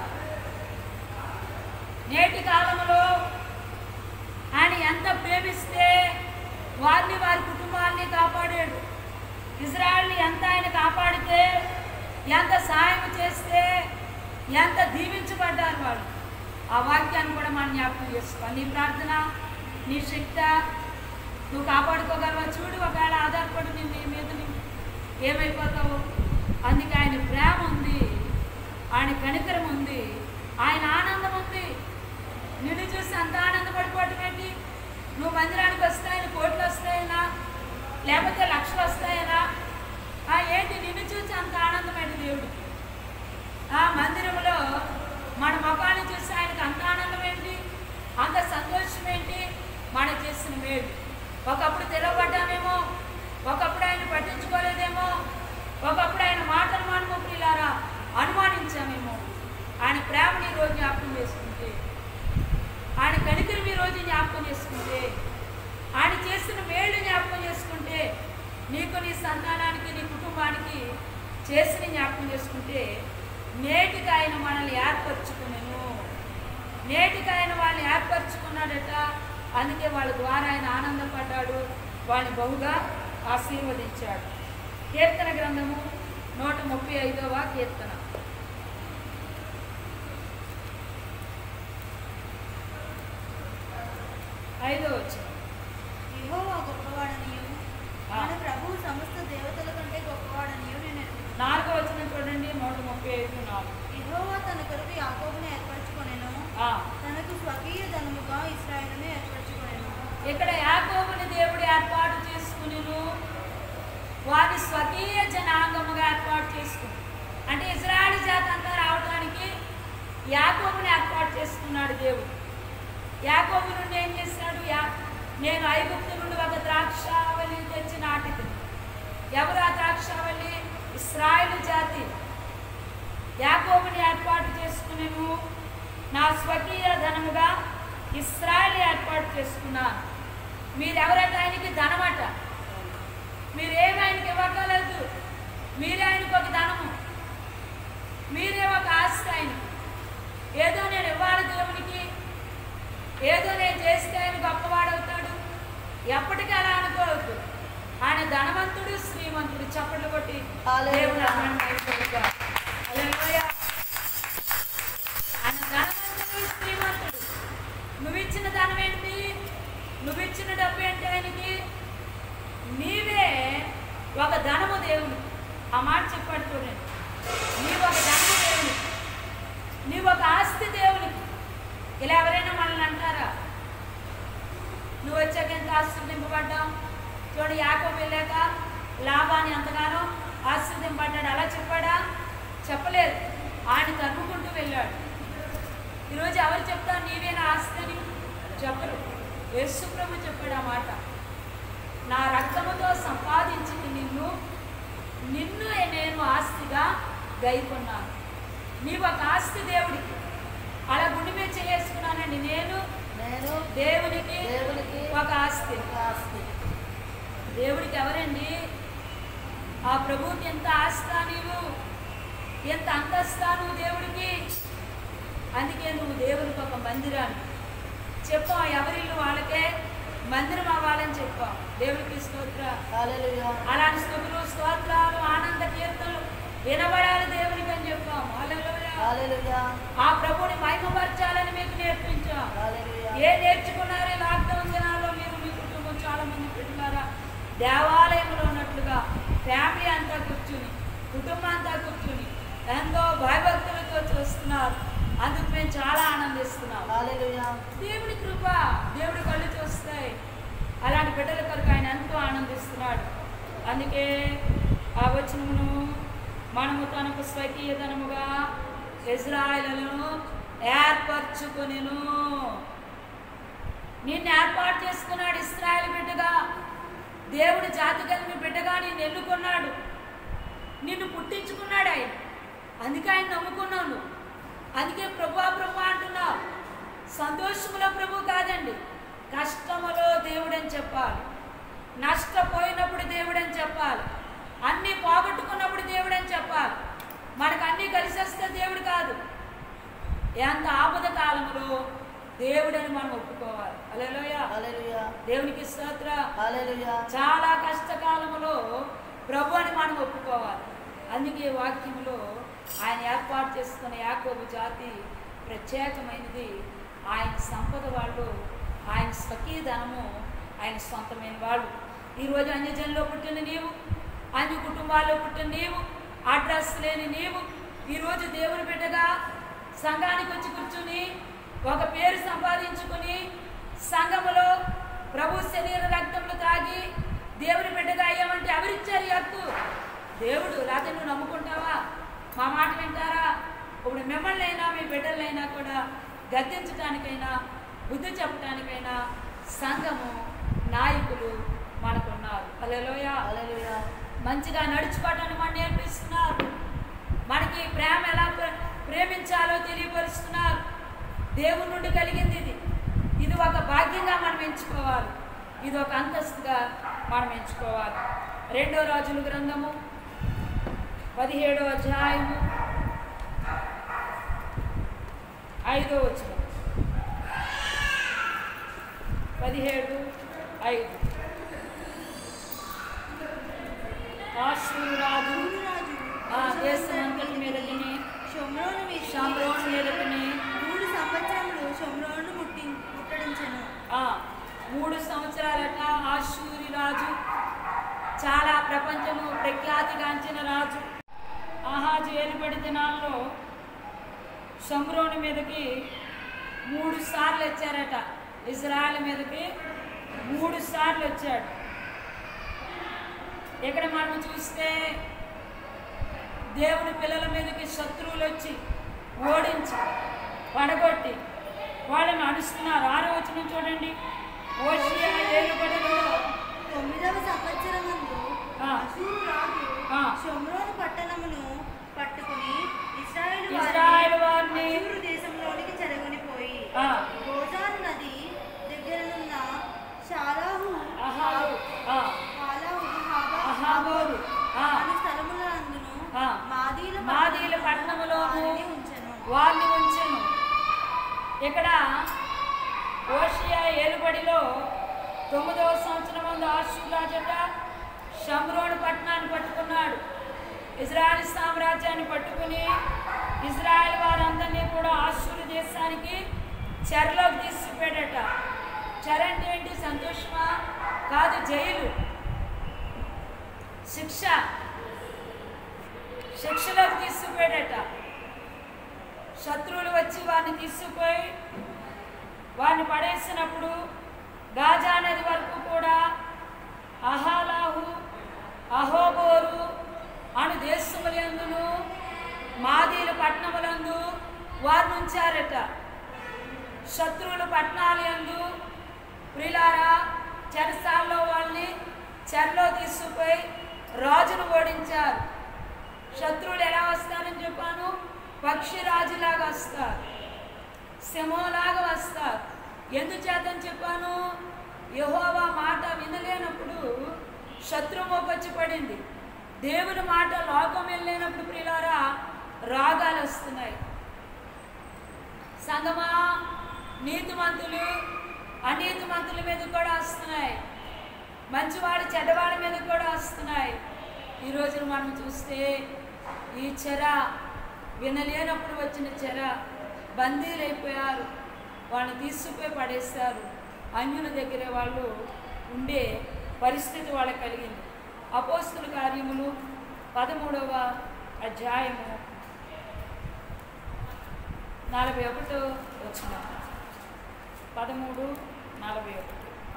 నేటి కాలంలో ఆయన ఎంత ప్రేమిస్తే వారిని వారి కుటుంబాన్ని కాపాడాడు ఇజ్రాయల్ని ఎంత ఆయన కాపాడితే ఎంత సహాయం చేస్తే ఎంత దీవించబడ్డారు వాళ్ళు ఆ వాక్యాన్ని కూడా మనం జ్ఞాపకం చేసుకోవాలి నీ ప్రార్థన నీ శక్త నువ్వు కాపాడుకోగలవా చూడు ఒకవేళ ఆధారపడి నేను నీ మీద నీ ఏమైపోతావు అందుకే ఆయన ప్రేమ ఉంది ఆయన కనికరం ఉంది ఆయన ఆనందం ఉంది నిన్ను చూసి అంత ఆనందపడిపోవటం ఏంటి నువ్వు మందిరానికి వస్తాయని కోట్లు వస్తాయనా లేకపోతే లక్షలు వస్తాయనా ఆ ఏంటి నిన్ను చూసి అంత ఆనందమైన దేవుడు ఆ మందిరంలో మన ముఖాన్ని చూసి ఆయనకు అంత ఆనందం ఏంటి అంత సంతోషం ఏంటి మనం చేసిన మేలు ఒకప్పుడు తెలవబడ్డామేమో ఒకప్పుడు ఆయన పట్టించుకోలేదేమో ఒకప్పుడు ఆయన మాటలు మనము ప్రియులారా అనుమానించామేమో ఆయన ప్రేమని ఈ రోజు జ్ఞాపకం చేసుకుంటే ఆయన కనికరం ఈ రోజు జ్ఞాపకం చేసుకుంటే ఆయన చేసిన మేలు జ్ఞాపకం చేసుకుంటే నీకు నీ సంతానానికి నీ కుటుంబానికి చేసిన జ్ఞాపకం చేసుకుంటే నేటికి ఆయన మనల్ని ఏర్పరచుకునేను నేటికి ఆయన వాళ్ళని ఏర్పరచుకున్నాడట అందుకే వాళ్ళ ద్వారా ఆయన ఆనందపడ్డాడు వాళ్ళని బహుగా ఆశీర్వదించాడు కీర్తన గ్రంథము నూట ముప్పై ఐదవ కీర్తన ఐదో వచ్చిన యెహోవా గొప్పవాడనియు ఆ. మన ప్రభువు సమస్త దేవతల కంటే గొప్పవాడనియు నేను ఎరుగుదును. నాలుగో వచ్చిన చూడండి నూట ముప్పై ఐదు నాలుగు యెహోవా తన కొరకు యాకోబును ఏర్పరచుకొనెను ఆ, తనకు స్వకీయ ధనముగా ఇస్రాయేలును ఏర్పరచుకొనెను ఇక్కడ యాకోబుని దేవుడు ఏర్పాటు చేసుకునిను వారి స్వకీయ జనాంగముగా ఏర్పాటు చేసుకుని అంటే ఇజ్రాయల్ జాతి అంతా రావడానికి యాకోబుని ఏర్పాటు చేసుకున్నాడు దేవుడు యాకోబు నుండి ఏం చేశాడు యా నేను ఐగుప్తు నుండి ఒక ద్రాక్షావళి తెచ్చి నాటిది ఎవరు ఆ ద్రాక్షావళి ఇస్రాయేల్ జాతి యాకోబుని ఏర్పాటు చేసుకునేను నా స్వకీయ ధనముగా ఇస్రాయేల్ ఏర్పాటు చేసుకున్నాను మీరెవరట ఆయనకి ధనమట మీరేమి ఆయనకి ఇవ్వగలదు మీరే ఆయనకు ఒక ధనము మీరే ఒక ఆస్తి ఆయనకి ఏదో నేను ఇవ్వాలి దేవునికి ఏదో నేను చేస్తే ఆయన గొప్పవాడవుతాడు ఎప్పటికీ అలా అనుకోవద్దు ఆయన ధనవంతుడు శ్రీమంతుడు చప్పట్లు కొట్టి దేవుని నామాన్ని మహిమపరుద్దాం. హల్లెలూయా. ఆయన ధనవంతుడు శ్రీమంతుడు నువ్వు ఇచ్చిన ధనం ఏంటి నువ్వు ఇచ్చిన డబ్బు ఏంటి ఆయనకి నీవే ఒక ధనము దేవుని ఆ మాట చెప్పాడు చూడండి నీవు ఒక ధనము దేవుని నీవు ఒక ఆస్తి దేవునికి ఇలా ఎవరైనా మనల్ని అంటారా నువ్వు వచ్చాక ఎంత ఆశ్రదింపబడ్డావు చూడు యాకో వెళ్ళాక లాభాన్ని ఎంతగానో ఆశ్రదింపడ్డాడు అలా చెప్పాడా చెప్పలేదు ఆయన తరుముకుంటూ వెళ్ళాడు ఈరోజు ఎవరు చెప్తారు నీవే నా ఆస్తి అని చెప్పరు యేసుప్రభు చెప్పాడు ఆ మాట నా రక్తముతో సంపాదించిన నిన్ను నిన్ను నేను ఆస్తిగా గైకొన్నాను నీవు ఒక ఆస్తి దేవుడికి అలా గుండె మీద చేసుకున్నానండి నేను నేను దేవునికి దేవునికి ఒక ఆస్తి ఒక ఆస్తి దేవుడికి ఎవరండి ఆ ప్రభువుకి ఎంత ఆస్తా నీవు ఎంత అంతస్తా నువ్వు దేవుడికి అందుకే నువ్వు దేవునికి ఒక మందిరాన్ని చెప్పాం ఎవరిల్లు వాళ్ళకే మందిరం అవ్వాలని చెప్పాం దేవుడికి స్తోత్ర హల్లెలూయా అలాంటి స్థుతులు స్తోత్రాలు ఆనంద కీర్తనలు వినబడాలి దేవునికి అని చెప్పాం హల్లెలూయా. హల్లెలూయా ఆ ప్రభుని మహిమపరచాలని మీకు నేర్పించాం హల్లెలూయా ఏ నేర్చుకున్నారే లాక్డౌన్ దినాల్లో మీరు మీ కుటుంబం చాలా మంది పెట్టున్నారా దేవాలయంలో ఉన్నట్లుగా ఫ్యామిలీ అంతా కూర్చుని కుటుంబం అంతా కూర్చుని ఎంతో భయభక్తులతో చూస్తున్నారు అందుకు మేము చాలా ఆనందిస్తున్నాం హల్లెలూయా దేవుడి కృప దేవుడి కళ్ళు చూస్తాయి అలాంటి బిడ్డల కొరకు ఆయన ఎంతో ఆనందిస్తున్నాడు అందుకే ఆ వచనమును మనము తనకు స్వకీయతనముగా ఇజ్రాయలను ఏర్పరచుకొనిను నిన్ను ఏర్పాటు చేసుకున్నాడు ఇస్రాయల్ బిడ్డగా దేవుడి జాతి కలిగిన బిడ్డగా నేను ఎన్నుకున్నాడు నిన్ను పుట్టించుకున్నాడు ఆయన అందుకే ఆయన నమ్ముకున్నావు నువ్వు అందుకే ప్రభు ప్రభు అంటున్నావు సంతోషములో ప్రభు కాదండి కష్టములో దేవుడని చెప్పాలి నష్టపోయినప్పుడు దేవుడని చెప్పాలి అన్నీ పోగొట్టుకున్నప్పుడు దేవుడని చెప్పాలి మనకు అన్నీ కలిసి వస్తే దేవుడు కాదు ఎంత ఆపద కాలంలో దేవుడని మనం ఒప్పుకోవాలి అలలోయ హల్లెలూయా దేవునికి స్తోత్ర హల్లెలూయా చాలా కష్టకాలంలో ప్రభు అని మనం ఒప్పుకోవాలి అందుకే ఈ వాక్యంలో ఆయన ఏర్పాటు చేసుకున్న యాకోబు జాతి ప్రత్యేకమైనది ఆయన సంపద వాళ్ళు ఆయన స్వకీయ ధనము ఆయన సొంతమైన వాళ్ళు ఈరోజు అన్యజనులో పుట్టిన నీవు అన్య కుటుంబాల్లో పుట్టిన నీవు అడ్రస్ లేని నీవు ఈరోజు దేవుని బిడ్డగా సంఘానికి వచ్చి కూర్చుని ఒక పేరు సంపాదించుకుని సంఘములో ప్రభు శరీర రక్తములు తాగి దేవుని బిడ్డగా అయ్యామంటే ఎవరిచ్చారు ఈ హక్కు దేవుడు లేకపోతే నువ్వు నమ్ముకుంటావా మా మాట వింటారా ఇప్పుడు మిమ్మల్ని అయినా మీ బిడ్డలైనా కూడా గద్దించడానికైనా బుద్ధి చెప్పడానికైనా సంఘము నాయకులు మనకున్నారు అలెలోయ హల్లెలూయా మంచిగా నడుచుకోవటాన్ని మనం నేర్పిస్తున్నారు మనకి ప్రేమ ఎలా ప్ర- ప్రేమించాలో తెలియపరుస్తున్నారు దేవుని నుండి కలిగింది ఇది ఇది ఒక భాగ్యంగా మనం ఎంచుకోవాలి ఇది ఒక అంతస్తుగా మనం ఎంచుకోవాలి రెండో రాజుల గ్రంథము పదిహేడో అధ్యాయము ఐదో వచ్చిన పదిహేడు ఐదు ఆశ్రూరు రాజు రాజు ఆ దేశం అంతటి మీదకిని షోమ్రోను మీద షామ్రోన్ మీదకిని మూడు సంవత్సరములు షోమ్రోను ముట్టి ముట్టడించెను ఆ మూడు సంవత్సరాలట ఆశూరి రాజు చాలా ప్రపంచము ప్రఖ్యాతిగాంచిన రాజు ఆహాజు ఏలుబడి దినాల్లో షమ్రోని మీదకి మూడు సార్లు వచ్చారట ఇజ్రాయల్ మీదకి మూడు సార్లు వచ్చాడు ఇక్కడ మనం చూస్తే దేవుని పిల్లల మీదకి శత్రువులు వచ్చి ఓడించి పడగొట్టి వాళ్ళని అడుస్తున్నారు ఆరో వచ్చిన చూడండి ఓషియా ఏలుబడిలో తొమ్మిదవ సంవత్సరమందు ఆ. అశూరు రాజు ఆ. షోమ్రోను పట్టణమును పట్టుకుని ఇస్రాయేలు ఇశ్రాయేలు వారిని అశూరు దేశంలోనికి చెరగొనిపోయి ఆ, గోజాన్ నది దగ్గరనున్న షాలాహు అహాబు, ఆ, హాలాహు హాబా అహాబోరు, ఆ, అను స్థలములందును ఆ. మాదీల మాదీల పట్టణములోను వారిని ఉంచెను వారిని ఉంచెను ఇక్కడ ఓషియా ఏలుబడిలో తొమ్మిదవ సంవత్సరం ముందు ఆశురాజట షమ్రోను పట్టణాన్ని పట్టుకున్నాడు ఇజ్రాయెల్ సామ్రాజ్యాన్ని పట్టుకుని ఇజ్రాయెల్ వారందరినీ కూడా ఆశూరు దేశానికి చెరలోకి తీసుకుపోయాడట చెర అంటే ఏంటి సంతోషమా కాదు జైలు శిక్ష శిక్షలోకి తీసుకుపోయాడట శత్రువులు వచ్చి వారిని తీసుకుపోయి వారిని పడేసినప్పుడు గాజా నది వరకు కూడా అహాలాహు అహోబోరు అను దేశములందును మాదీల పట్టణములందు వారిని ఉంచారట శత్రువుల పట్టణాలందు ప్రిలారా చెరసాల్లో వాళ్ళని చెరలో తీసుకుపోయి రాజును ఓడించారు శత్రువులు ఎలా వస్తారని చెప్పాను పక్షి రాజులాగా వస్తారు సింహంలాగా వస్తారు ఎందుచేతని చెప్పాను యెహోవా మాట వినలేనప్పుడు శత్రువు వచ్చి పడింది దేవుని మాట లోకం వెళ్ళలేనప్పుడు ప్రియులారా రాగాలు వస్తున్నాయి సంగమా నీతిమంతులు అనీతిమంతుల మీద కూడా వస్తున్నాయి మంచివాడు చెడ్డవాడి మీద కూడా వస్తున్నాయి ఈ రోజున మనం చూస్తే ఈ చెర వినలేనప్పుడు వచ్చిన చెర బందీలైపోయారు వాళ్ళని తీసుకుపోయి పడేస్తారు అన్యుల దగ్గర వాళ్ళు ఉండే పరిస్థితి వాళ్ళకి కలిగింది అపోస్తుల కార్యములు పదమూడవ అధ్యాయము నలభై ఒకటో వచ్చిన పదమూడు నలభై ఒకటి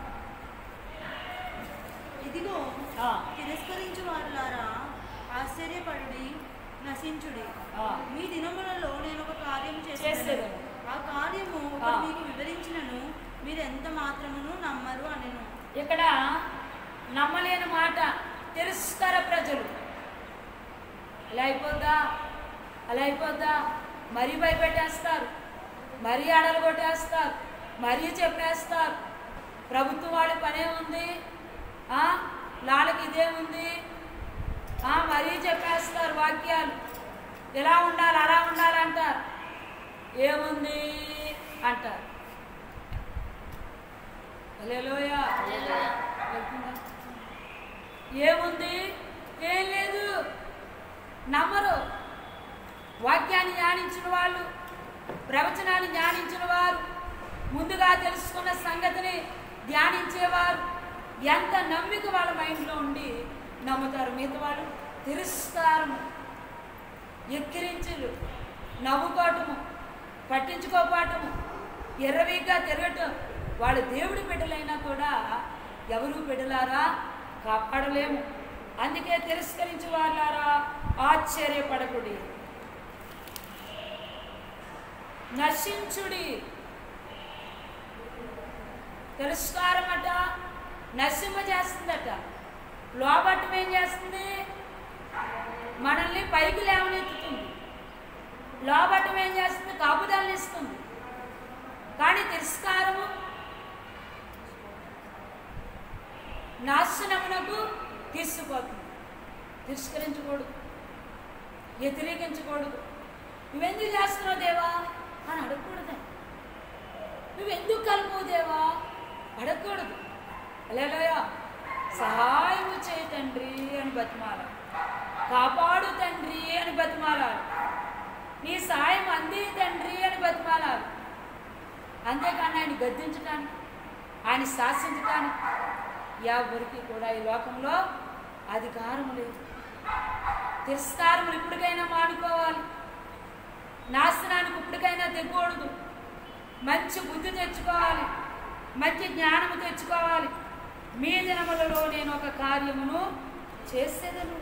ఇదిగో ఆ, తిరస్కరించు వారులారా ఆశ్చర్యపడుడి నశించుడి ఆ. మీ దినములలో నేను ఒక కార్యం చేసేదను చేసేదను. ఆ కార్యము ఆ. ఒకడు మీకు వివరించినను మీరు ఎంత మాత్రమును నమ్మరు అనెను ఇక్కడ నమ్మలేని మాట తిరస్కార ప్రజలు అలా అయిపోద్దా అలా అయిపోద్దా మరీ భయపెట్టేస్తారు మరీ అడలు కొట్టేస్తారు మరీ చెప్పేస్తారు ప్రభుత్వం వాళ్ళ పనే ఉంది ఆ, లాలకి ఇదే ఉంది ఆ, మరీ చెప్పేస్తారు వాక్యాలు ఎలా ఉండాలి అలా ఉండాలి అంటారు ఏముంది అంటారు హల్లెలూయా. వెళ్తుందా? ఏముంది ఏం లేదు నమ్మరు వాక్యాన్ని ధ్యానించిన వాళ్ళు ప్రవచనాన్ని ధ్యానించిన వారు ముందుగా తెలుసుకున్న సంగతిని ధ్యానించేవారు ఎంత నమ్మిక వాళ్ళ మైండ్లో ఉండి నమ్ముతారు మిగతా వాళ్ళు తిరస్కారము ఎక్కిరించులు నవ్వుకోవటము పట్టించుకోపోవటము ఎర్రవిగా తిరగటం వాళ్ళు దేవుడి బిడ్డలైనా కూడా ఎవరు బిడ్డలారా కాపాడలేము అందుకే తిరస్కరించి వాళ్ళారా ఆశ్చర్యపడకుడి నశించుడి తిరస్కారం అట నశింప చేస్తుందట లోబట్టం ఏం చేస్తుంది మనల్ని పైకి లేవనెత్తుతుంది లోబట్టం ఏం చేస్తుంది కాపుదలని ఇస్తుంది కానీ తిరస్కారము నాశనమునకు తీసుకుపోతుంది తిరస్కరించకూడదు వ్యతిరేకించకూడదు నువ్వెందుకు చేస్తున్నావు దేవా అని అడగకూడదు నువ్వెందుకు కలుపు దేవా అడగకూడదు అలేలోయ సహాయము చేయి తండ్రి అని బతిమాల కాపాడు తండ్రి అని బతిమాలాలి నీ సాయం అంది తండ్రి అని బతిమాలాలి అంతేకాని ఆయన గద్దించడానికి ఆయన శాసించడానికి ఎవరికి కూడా ఈ లోకంలో అధికారం లేదు తిరస్కారములు ఇప్పటికైనా మానుకోవాలి నాశనానికి ఇప్పటికైనా తెగకూడదు మంచి బుద్ధి తెచ్చుకోవాలి మంచి జ్ఞానము తెచ్చుకోవాలి మీ దినములలో నేను ఒక కార్యమును చేసేదను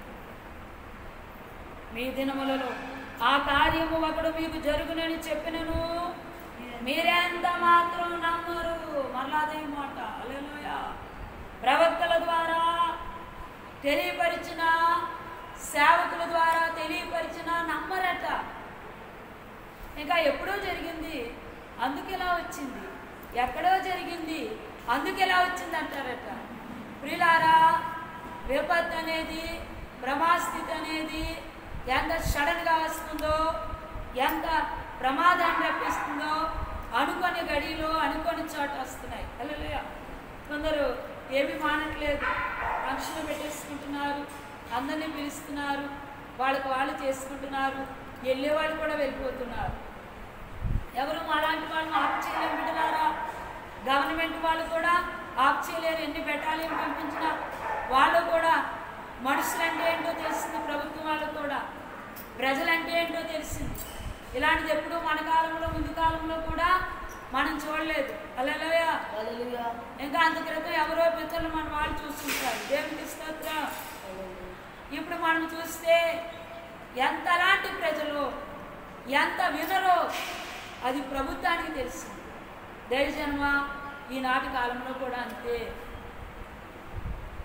మీ దినములలో ఆ కార్యము ఒకడు మీకు జరుగునని చెప్పినను మీరెంత మాత్రం నమ్మరు మరలాదే మాట అలెలుయా ప్రవక్తల ద్వారా తెలియపరిచిన సేవకుల ద్వారా తెలియపరిచిన నమ్మరట ఇంకా ఎప్పుడో జరిగింది అందుకు ఇలా వచ్చింది ఎక్కడో జరిగింది అందుకు ఇలా వచ్చింది అంటారట ప్రిలారా విపత్తు అనేది ప్రమాస్థితి అనేది ఎంత సడన్గా వస్తుందో ఎంత ప్రమాదాన్ని రప్పిస్తుందో అనుకొని గడిలో అనుకొని చోట వస్తున్నాయి హల్లెలూయా కొందరు ఏమి మానట్లేదు ఫంక్షన్లు పెట్టేసుకుంటున్నారు అందరినీ పిలుస్తున్నారు వాళ్ళకి వాళ్ళు చేసుకుంటున్నారు వెళ్ళేవాళ్ళు కూడా వెళ్ళిపోతున్నారు ఎవరు అలాంటి వాళ్ళని ఆఫ్ చేయలేరు బిడ్డలారా గవర్నమెంట్ వాళ్ళు కూడా ఆఫ్ చేయలేరు ఎన్ని బెటాలియన్ పంపించినా వాళ్ళు కూడా మనుషులంటే ఏంటో తెలిసింది ప్రభుత్వం వాళ్ళు కూడా ప్రజలంటే ఏంటో తెలిసింది ఇలాంటిది ఎప్పుడు మన కాలంలో ముందు కాలంలో కూడా మనం చూడలేదు అలలోయ ఇంకా అంత క్రితం ఎవరో పితరులు మన వాళ్ళు చూస్తుంటారు దేవునికి స్తోత్రం ఇప్పుడు మనం చూస్తే ఎంతలాంటి ప్రజలు ఎంత వినరో అది ప్రభుత్వానికి తెలిసింది దైవజన్మ ఈనాటి కాలంలో కూడా అంతే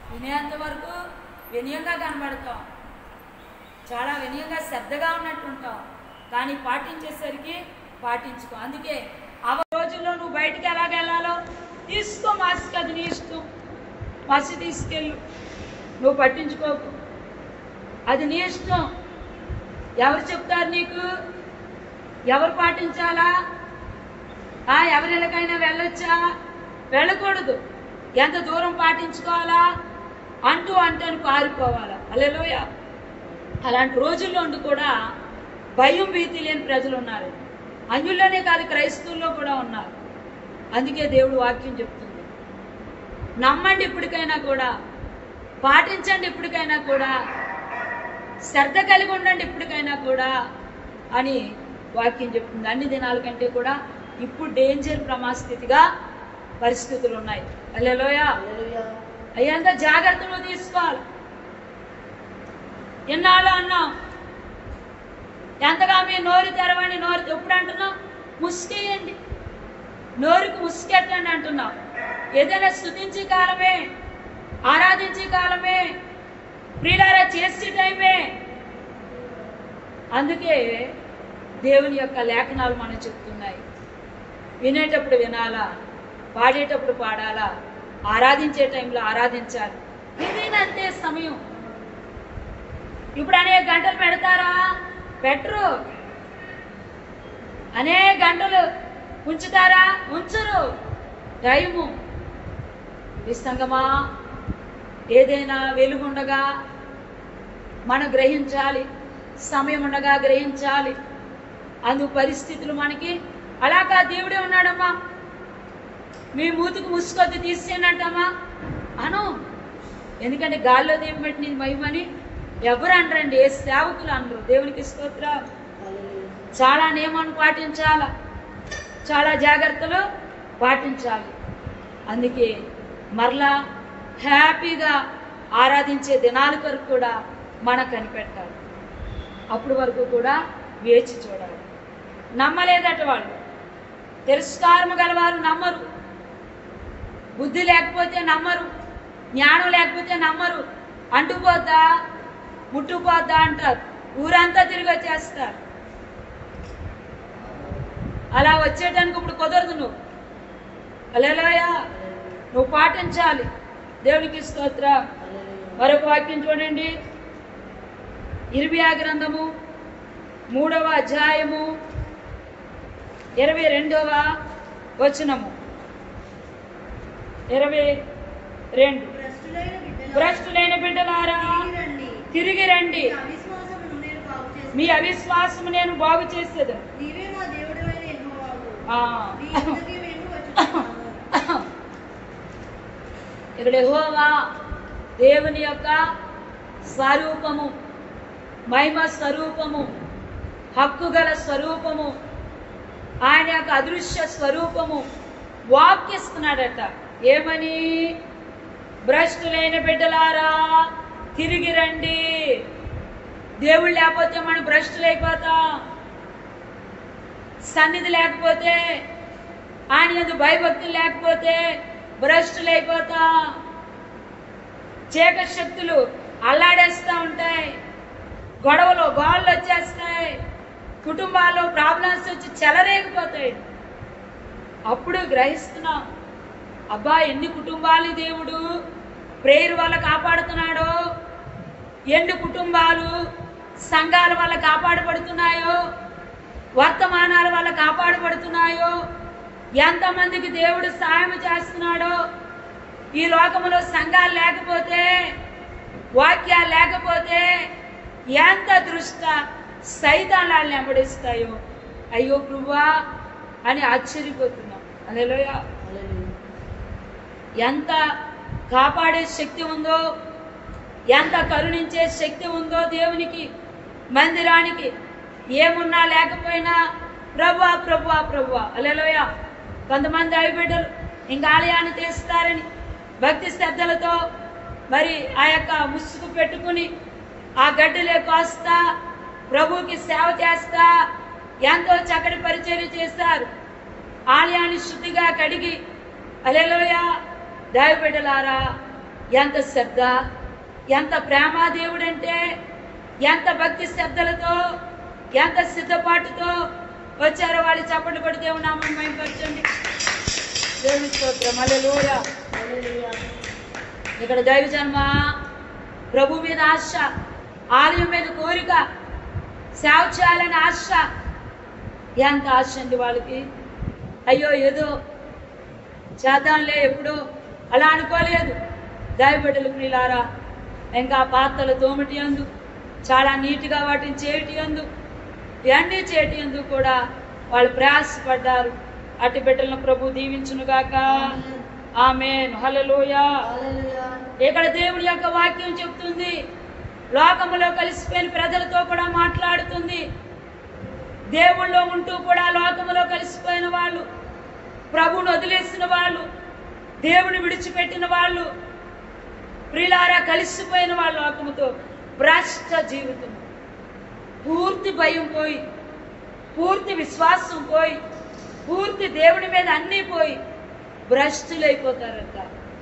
వినేంత వరకు వినయంగా కనబడతాం చాలా వినయంగా శ్రద్ధగా ఉన్నట్టుంటాం కానీ పాటించేసరికి పాటించుకో అందుకే ఆ రోజుల్లో నువ్వు బయటికి ఎలాగ వెళ్ళాలో తీసుకో మాస్క్ అది నీ ఇష్టం మసి తీసుకెళ్ళు నువ్వు పట్టించుకోకు అది నీ ఇష్టం ఎవరు చెప్తారు నీకు ఎవరు పాటించాలా ఆ ఎవరి ఎలాగైనా వెళ్ళొచ్చా వెళ్ళకూడదు ఎంత దూరం పాటించుకోవాలా అంటూ అంటూ పారిపోవాలా అల్లెలోయ అలాంటి రోజుల్లో ఉండి కూడా భయం భీతి లేని ప్రజలు ఉన్నారు అన్యుల్లోనే కాదు క్రైస్తవుల్లో కూడా ఉన్నారు అందుకే దేవుడు వాక్యం చెప్తుంది నమ్మండి ఇప్పటికైనా కూడా పాటించండి ఇప్పటికైనా కూడా శ్రద్ధ కలిగి ఉండండి ఇప్పటికైనా కూడా అని వాక్యం చెప్తుంది అన్ని దినాల కంటే కూడా ఇప్పుడు డేంజర్ ప్రమాస్థితిగా పరిస్థితులు ఉన్నాయి అల్లెలోయ అయ్యంత జాగ్రత్తలు తీసుకోవాలి ఎన్నాళ్ళు అన్నాం ఎంతగా మీ నోరు తెరవండి నోరు ఎప్పుడు అంటున్నాం ముసుకేయండి నోరుకు ముసుకెట్టండి అంటున్నాం ఏదైనా స్థుతించే కాలమే ఆరాధించే కాలమే ప్రియులారా చేసే టైమే అందుకే దేవుని యొక్క లేఖనాలు మనం చెప్తున్నాయి వినేటప్పుడు వినాలా పాడేటప్పుడు పాడాలా ఆరాధించే టైంలో ఆరాధించాలి ఇదేనంతే సమయం ఇప్పుడు అనేక గంటలు పెడతారా పెట్టరు అనేక గంటలు ఉంచుతారా ఉంచరు టైము ఈ సంగమా ఏదైనా వెలుగుండగా మనం గ్రహించాలి సమయం ఉండగా గ్రహించాలి అందు పరిస్థితులు మనకి అలాగా దేవుడే ఉన్నాడమ్మా మీ మూతికి ముసుకొద్ది తీసేనంటమ్మా అను ఎందుకంటే గాల్లో దేవుని బట్టి నీ మహిమని ఎవరు అనరండి ఏ సేవకులు అనరు దేవునికి స్తోత్ర చాలా నియమాన్ని పాటించాల చాలా జాగ్రత్తలు పాటించాలి అందుకే మరలా హ్యాపీగా ఆరాధించే దినాల కొరకు కూడా మనం కనిపెట్టాలి అప్పుడు వరకు కూడా వేచి చూడాలి నమ్మలేదట వాళ్ళు తిరస్కారము గలవారు నమ్మరు బుద్ధి లేకపోతే నమ్మరు జ్ఞానం లేకపోతే నమ్మరు అంటుపోద్దా ముట్టుపోద్దా అంటారు ఊరంతా తిరిగి వచ్చేస్తారు అలా వచ్చేటానికి ఇప్పుడు కుదరదు నువ్వు అలెలోయ నువ్వు పాటించాలి దేవునికి స్తోత్ర మరొక వాక్యం చూడండి ఇర్మియా గ్రంథము మూడవ అధ్యాయము ఇరవై రెండవ వచనము ఇరవై రెండు భ్రష్టులైన బిడ్డలారా, భ్రష్టులైన బిడ్డలారా తిరిగి రండి. తిరిగి రండి ఈ అవిశ్వాసమును నేను బాగు చేస్తాను. మీ అవిశ్వాసము నేను బాగు చేసేదను నీవే మా దేవుడవైన యెహోవావు. ఆ. నీ యొద్దకే మేము వచ్చుచున్నాము. ఇక్కడ యెహోవా దేవుని యొక్క స్వరూపము మహిమ స్వరూపము హక్కు గల స్వరూపము ఆయన యొక్క అదృశ్య స్వరూపము వాక్యిస్తున్నాడట ఏమని భ్రష్టులైన బిడ్డలారా తిరిగి రండి దేవుడు లేకపోతే మనం భ్రష్టులైపోతాం సన్నిధి లేకపోతే ఆయన ఎందు భయభక్తులు లేకపోతే భ్రష్టులైపోతా చీక శక్తులు అల్లాడేస్తూ ఉంటాయి గొడవలు గోళ్ళు వచ్చేస్తాయి కుటుంబాల్లో ప్రాబ్లమ్స్ వచ్చి చెలరేగిపోతాయి అప్పుడు గ్రహిస్తున్నాం అబ్బా ఎన్ని కుటుంబాలు దేవుడు ప్రేయర్ వల్ల కాపాడుతున్నాడో ఎన్ని కుటుంబాలు సంఘాల వల్ల కాపాడబడుతున్నాయో వర్తమానాల వల్ల కాపాడబడుతున్నాయో ఎంతమందికి దేవుడు సాయం చేస్తున్నాడో ఈ లోకంలో సంఘాలు లేకపోతే వాక్యాలు లేకపోతే ఎంత దృష్ట సైతాన్ని వాళ్ళని వెంబడిస్తాయో అయ్యో ప్రభువా అని ఆశ్చర్యపోతున్నాం అదేలోయ ఎంత కాపాడే శక్తి ఉందో ఎంత కరుణించే శక్తి ఉందో దేవునికి మందిరానికి ఏమున్నా లేకపోయినా ప్రభువా ప్రభువా ప్రభువా అలెలోయ కొంతమంది అవిబిడ్డలు ఇంకా ఆలయాన్ని తీస్తారని భక్తి శ్రద్ధలతో మరి ఆ యొక్క ముసుగు పెట్టుకుని ఆ గడ్డిలే కోస్తా ప్రభువుకి సేవ చేస్తా ఎంతో చక్కటి పరిచర్య చేస్తారు ఆలయాన్ని శుద్ధిగా కడిగి అలెలోయ దైవబిడ్డలారా ఎంత శ్రద్ధ ఎంత ప్రేమ దేవుడంటే ఎంత భక్తి శ్రద్ధలతో ఎంత సిద్ధపాటుతో వచ్చారో వాళ్ళు చప్పట్లు కొడితే ఉన్నామని మేము పరచండి దేవుని స్తోత్రం హల్లెలూయా ఇక్కడ దైవ జన్మ ప్రభు మీద ఆశ ఆలయం మీద కోరిక సేవ చేయాలని ఆశ ఎంత ఆశ అండి వాళ్ళకి అయ్యో ఏదో చేద్దాంలే ఎప్పుడు అలా అనుకోలేదు దైవబిడ్డలు ప్రియులారా ఇంకా పాత్రలు తోమిటి అందు చాలా నీట్గా వాటిని చేయటి అందు ఇవన్నీ చేయటి అందు కూడా వాళ్ళు ప్రయాసపడ్డారు అటు బిడ్డలను ప్రభు దీవించునుగాక ఆమె హల్లెలూయా ఇక్కడ దేవుడి యొక్క వాక్యం చెప్తుంది లోకములో కలిసిపోయిన ప్రజలతో కూడా మాట్లాడుతుంది దేవుళ్ళో ఉంటూ కూడా లోకములో కలిసిపోయిన వాళ్ళు ప్రభువును వదిలేసిన వాళ్ళు దేవుని విడిచిపెట్టిన వాళ్ళు ప్రిలారా కలిసిపోయిన వాళ్ళ లోకముతో భ్రష్ట జీవితం పూర్తి భయం పోయి పూర్తి విశ్వాసం పోయి పూర్తి దేవుడి మీద అన్నీ పోయి భ్రష్టులైపోతారంట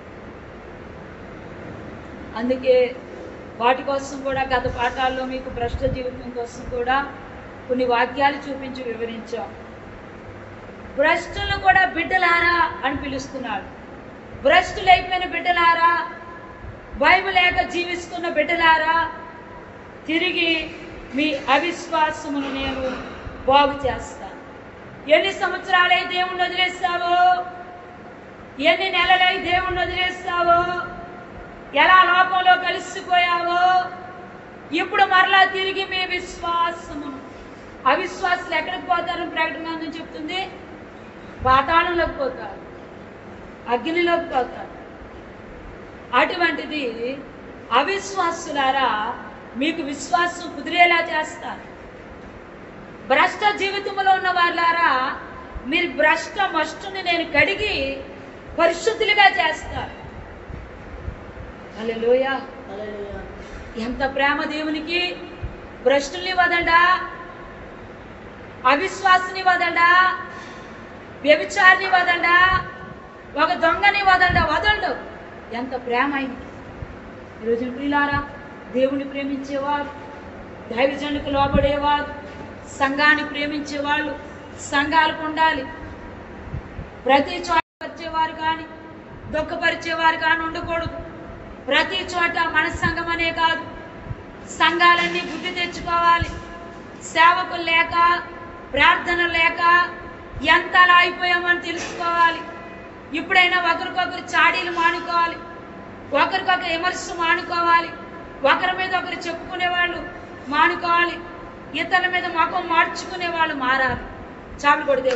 అందుకే వాటి కోసం కూడా గత పాఠాల్లో మీకు భ్రష్ట జీవితం కోసం కూడా కొన్ని వాక్యాలు చూపించి వివరించాం భ్రష్టులను కూడా బిడ్డలారా అని పిలుస్తున్నాడు భ్రష్టులైపోయిన బిడ్డలారా బైబిల్ లేక జీవిస్తున్న బిడ్డలారా తిరిగి మీ అవిశ్వాసమును నేను బాగు చేస్తాను ఎన్ని సంవత్సరాలై దేవుణ్ణి వదిలేస్తావో ఎన్ని నెలలై దేవుణ్ణి వదిలేస్తావో ఎలా లోకంలో కలిసిపోయావో ఇప్పుడు మరలా తిరిగి మీ విశ్వాసమును అవిశ్వాసులు ఎక్కడికి పోతారని ప్రకటన గ్రంథం చెప్తుంది పాతాళంలోకి పోతారు అగ్నిలోకి పోతారు అటువంటిది అవిశ్వాసులారా మీకు విశ్వాసం కుదిరేలా చేస్తారు భ్రష్ట జీవితంలో ఉన్న వాళ్ళారా మీరు భ్రష్ట మష్టుని నేను కడిగి పరిశుద్ధులుగా చేస్తారు హల్లెలూయా ఎంత ప్రేమ దేవునికి భ్రష్టుల్ని వదండా అవిశ్వాసిని వదండా వ్యభిచారిని వదండా ఒక దొంగని వదండా వదలడు ఎంత ప్రేమ ఆయనకి ఈరోజు ప్రియులారా దేవుని ప్రేమించేవారు దైవజనుకు లోబడేవారు సంఘాన్ని ప్రేమించేవాళ్ళు సంఘాలకు ఉండాలి ప్రతి చోట పరిచేవారు కానీ దుఃఖపరిచేవారు కానీ ఉండకూడదు ప్రతి చోట మన సంఘం అనే కాదు సంఘాలన్నీ బుద్ధి తెచ్చుకోవాలి సేవకులు లేక ప్రార్థన లేక ఎంత అలా అయిపోయామని తెలుసుకోవాలి ఇప్పుడైనా ఒకరికొకరు చాడీలు మానుకోవాలి ఒకరికొకరు విమర్శ మానుకోవాలి ఒకరి మీద ఒకరు చెప్పుకునే వాళ్ళు మానుకోవాలి ఇతరుల మీద ముఖం మార్చుకునే వాళ్ళు మారాలి చాలు కొడితే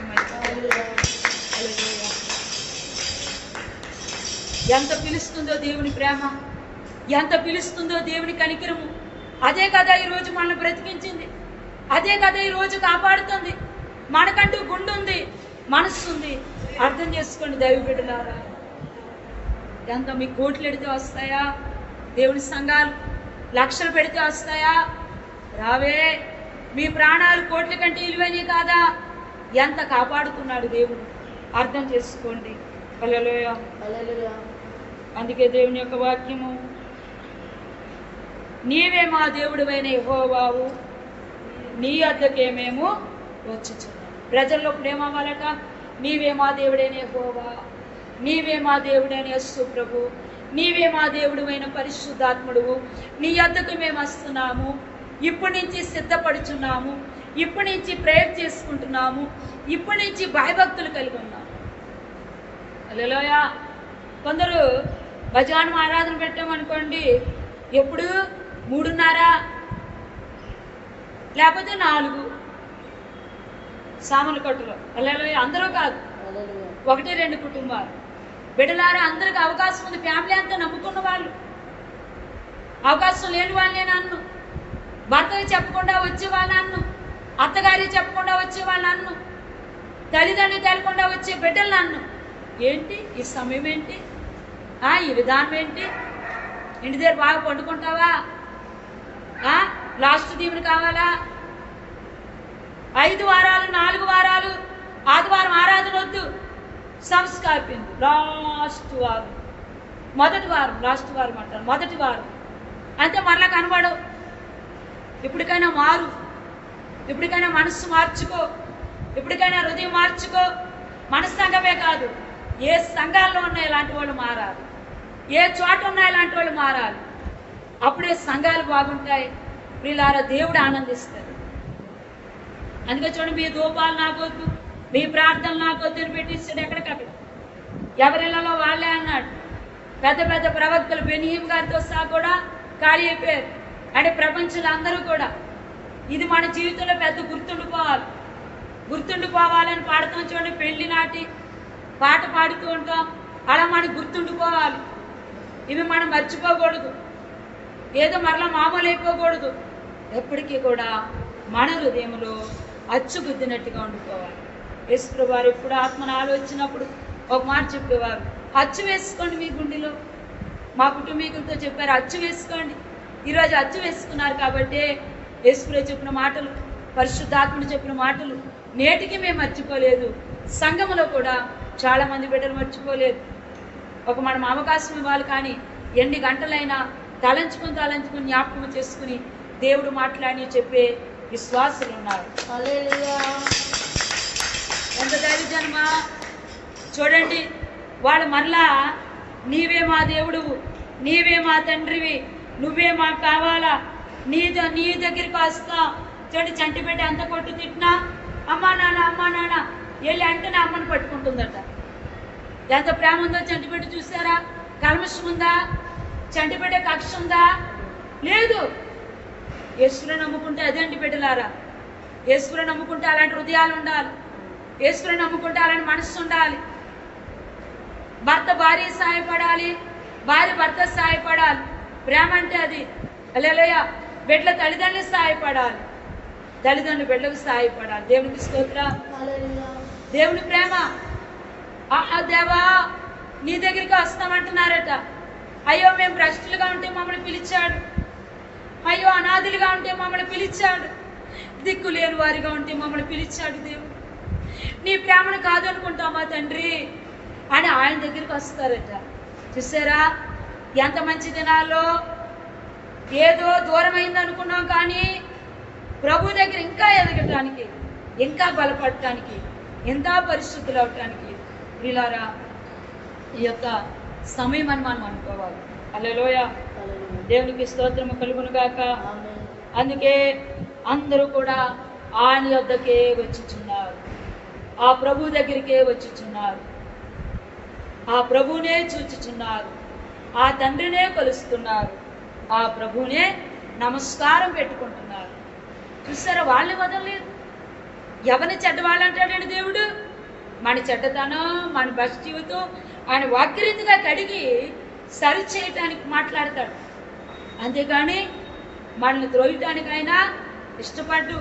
ఎంత పిలుస్తుందో దేవుని ప్రేమ ఎంత పిలుస్తుందో దేవుని కనికరము అదే కదా ఈరోజు మనల్ని బ్రతికించింది అదే కదా ఈరోజు కాపాడుతుంది మనకంటూ గుండు ఉంది మనస్సు ఉంది అర్థం చేసుకోండి దైవ బిడ్డలారా ఎంత మీ కోట్లు ఎడితే వస్తాయా దేవుని సంఘాలు లక్షలు పెడితే వస్తాయా రావే మీ ప్రాణాలు కోట్ల కంటే విలువైనవి కాదా ఎంత కాపాడుతున్నాడు దేవుడు అర్థం చేసుకోండి హల్లెలూయా అందుకే దేవుని యొక్క వాక్యము నీవే మా దేవుడివైన యెహోవావు నీ వద్దకే మేము వచ్చుచున్నాం ప్రజల్లో ఇప్పుడు ఏమవ్వాలట నీవే మా దేవుడైన యెహోవా నీవే మా దేవుడైన యస్సు ప్రభు నీవే మా దేవుడివైన పరిశుద్ధాత్ముడువు నీ వద్దకు మేము వస్తున్నాము ఇప్పటి నుంచి సిద్ధపడుచున్నాము ఇప్పటి నుంచి ప్రేయర్ చేసుకుంటున్నాము ఇప్పటి నుంచి భయభక్తులు కలిగి ఉన్నాము అల్లెలోయ కొందరు భజానం ఆరాధన పెట్టామనుకోండి ఎప్పుడు మూడున్నర లేకపోతే నాలుగు సామల కట్టులో అల్లెలోయ అందరూ కాదు ఒకటి రెండు కుటుంబాలు బిడ్డలారా అందరికి అవకాశం ఉంది ఫ్యామిలీ అంతా నమ్ముకున్న వాళ్ళు అవకాశం లేని వాళ్ళే నన్ను భర్తకి చెప్పకుండా వచ్చే వాళ్ళ నన్ను అత్తగారి చెప్పకుండా వచ్చే వాళ్ళ నన్ను తల్లిదండ్రులు తెలకుండా వచ్చే బిడ్డలు నన్ను ఏంటి ఈ సమయం ఏంటి ఆ, ఈ విధానం ఏంటి ఇంటి దగ్గర బాగా పండుకుంటావా ఆ, లాస్ట్ దీవుని కావాలా ఐదు వారాలు నాలుగు వారాలు ఆదివారం ఆరాధన వద్దు సంస్కార్పింది లాస్ట్ వారం మొదటి వారం లాస్ట్ వారం అంటారు మొదటి వారం అంతే మరలా కనబడవు ఇప్పటికైనా మారు ఇప్పటికైనా మనస్సు మార్చుకో ఇప్పటికైనా హృదయం మార్చుకో మన సంఘమే కాదు ఏ సంఘాల్లో ఉన్న ఇలాంటి వాళ్ళు మారాలి ఏ చోట ఉన్న ఇలాంటి వాళ్ళు మారాలి అప్పుడే సంఘాలు బాగుంటాయి వీళ్ళారా దేవుడు ఆనందిస్తారు అందుకే చూడండి మీ ధూపాలు నాకొద్దు మీ ప్రార్థనలు నాకొద్దు అని పెట్టిస్తాడు ఎక్కడికక్కడ ఎవరిళ్ళలో వాళ్ళే అన్నాడు పెద్ద పెద్ద ప్రవక్తలు బెనీం గారితో సహా కూడా ఖాళీ అయిపోయారు అంటే ప్రపంచంలో అందరూ కూడా ఇది మన జీవితంలో పెద్ద గుర్తుండిపోవాలి గుర్తుండిపోవాలని పాడుతాం చూడండి పెళ్లి నాటి పాట పాడుతూ ఉంటాం అలా మనకు గుర్తుండిపోవాలి ఇవి మనం మర్చిపోకూడదు ఏదో మరలా మామూలు అయిపోకూడదు ఎప్పటికీ కూడా మన హృదయంలో అచ్చు గుద్దినట్టుగా ఉండిపోవాలి యేసు వారు ఎప్పుడు ఆత్మను ఆలోచించినప్పుడు ఒక మాట చెప్పేవారు అచ్చు వేసుకోండి మీ గుండెలో మా కుటుంబీకులతో చెప్పారు అచ్చు వేసుకోండి ఈరోజు అచ్చు వేసుకున్నారు కాబట్టి యేసుప్రభు చెప్పిన మాటలు పరిశుద్ధాత్ముడు చెప్పిన మాటలు నేటికి మేము మర్చిపోలేదు సంఘములో కూడా చాలా మంది బిడ్డలు మర్చిపోలేదు ఒక మనం అవకాశం ఇవ్వాలి కానీ ఎన్ని గంటలైనా తలంచుకుని తలంచుకుని జ్ఞాపకం చేసుకుని దేవుడు మాట్లాడి చెప్పే విశ్వాసులు ఉన్నారు హల్లెలూయా ఎంత దైవజన్మ చూడండి వాళ్ళు మరలా నీవే మా దేవుడువు నీవే మా తండ్రివి నువ్వే మాకు కావాలా నీ ద- నీ దగ్గరికి వస్తా చూడండి చంటి పెట్టి ఎంత కొట్టు తిట్టినా అమ్మా నాన్న అమ్మా నాన్న వెళ్ళి అంటేనే అమ్మని పట్టుకుంటుందట ఎంత ప్రేమ ఉందో చంటి పెట్టి చూసారా కల్మషం ఉందా చంటి పెట్టే కక్ష ఉందా లేదు యేసుని నమ్ముకుంటే అదేంటి బిడ్డలారా యేసుని నమ్ముకుంటే అలాంటి హృదయాలు ఉండాలి యేసుని నమ్ముకుంటే అలాంటి మనస్సు ఉండాలి భర్త భార్య సహాయపడాలి భార్య భర్త సహాయపడాలి ప్రేమ అంటే అది అలేలయ్య బిడ్డల తల్లిదండ్రులు సహాయపడాలి తల్లిదండ్రులు బిడ్డలకు సహాయపడాలి దేవునికి స్తోత్ర హల్లెలూయా దేవుని ప్రేమ ఆ ఆ దేవా నీ దగ్గరికి వస్తామంటున్నారట అయ్యో మేము భ్రష్టులుగా ఉంటే మమ్మల్ని పిలిచాడు అయ్యో అనాథులుగా ఉంటే మమ్మల్ని పిలిచాడు దిక్కు లేని వారిగా ఉంటే మమ్మల్ని పిలిచాడు దేవుడు నీ ప్రేమను కాదు అనుకుంటామా తండ్రి అని ఆయన దగ్గరికి వస్తారట చూసారా ఎంత మంచి దినాల్లో ఏదో దూరం అయింది అనుకున్నాం కానీ ప్రభు దగ్గర ఇంకా ఎదగటానికి ఇంకా బలపడటానికి ఎంత పరిశుద్ధులు అవటానికి వీళ్ళారా ఈ యొక్క సమయం అని మనం అనుకోవాలి అల్లెలోయ హల్లెలూయా దేవునికి స్తోత్రము కలుగును గాక ఆమేన్ అందుకే అందరూ కూడా ఆయన యొద్దకే వచ్చుచున్నారు ఆ ప్రభు దగ్గరికే వచ్చుచున్నారు ఆ ప్రభువునే చూచుచున్నారు ఆ తండ్రినే కొలుస్తున్నారు ఆ ప్రభువునే నమస్కారం పెట్టుకుంటున్నారు చూసారా వాళ్ళని వదలలేదు ఎవరిని చెడ్డవాళ్ళంటాడండి దేవుడు మన చెడ్డతనం మన బస్ జీవితం ఆయన వాక్యరీతిగా కడిగి సరి చేయటానికి మాట్లాడతాడు అంతేగాని మనల్ని త్రోయటానికైనా ఇష్టపడ్డు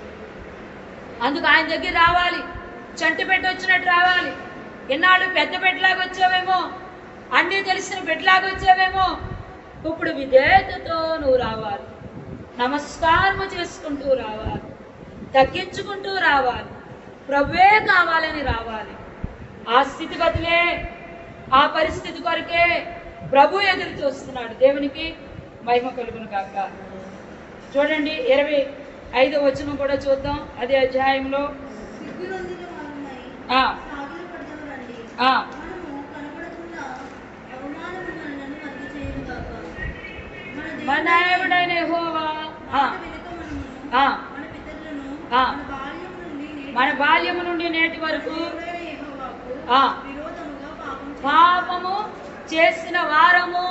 అందుకు ఆయన దగ్గర రావాలి చంటి పెట్టి వచ్చినట్టు రావాలి ఎన్నాళ్ళు పెద్ద బిడ్డలాగా వచ్చావేమో అన్నీ తెలిసిన బిడ్డలాగా వచ్చావేమో ఇప్పుడు విధేయతతో నువ్వు రావాలి నమస్కారము చేసుకుంటూ రావాలి తగ్గించుకుంటూ రావాలి ప్రభువే కావాలని రావాలి ఆ స్థితిగతులే ఆ పరిస్థితి కొరకే ప్రభు ఎదురు చూస్తున్నాడు దేవునికి మహిమ కలుగును కాక చూడండి ఇరవై ఐదో వచనం కూడా చూద్దాం అదే అధ్యాయంలో సిగ్గునొందిన వారమై ఆ, సాగిల పడదము రండి ఆ, మనము కనబడకుండా అవమానము మనలను మరుగు చేయును గాక మన మన దేవుడైన యెహోవా ఆ, మాట వెనుక మనము ఆ, మన పితరులను ఆ. మన బాల్యం నుండి నేటి మన బాల్యము నుండి నేటి వరకు దేవుడైన యెహోవాకు ఆ. విరోధముగా పాపం చేసి పాపము చేసిన వారము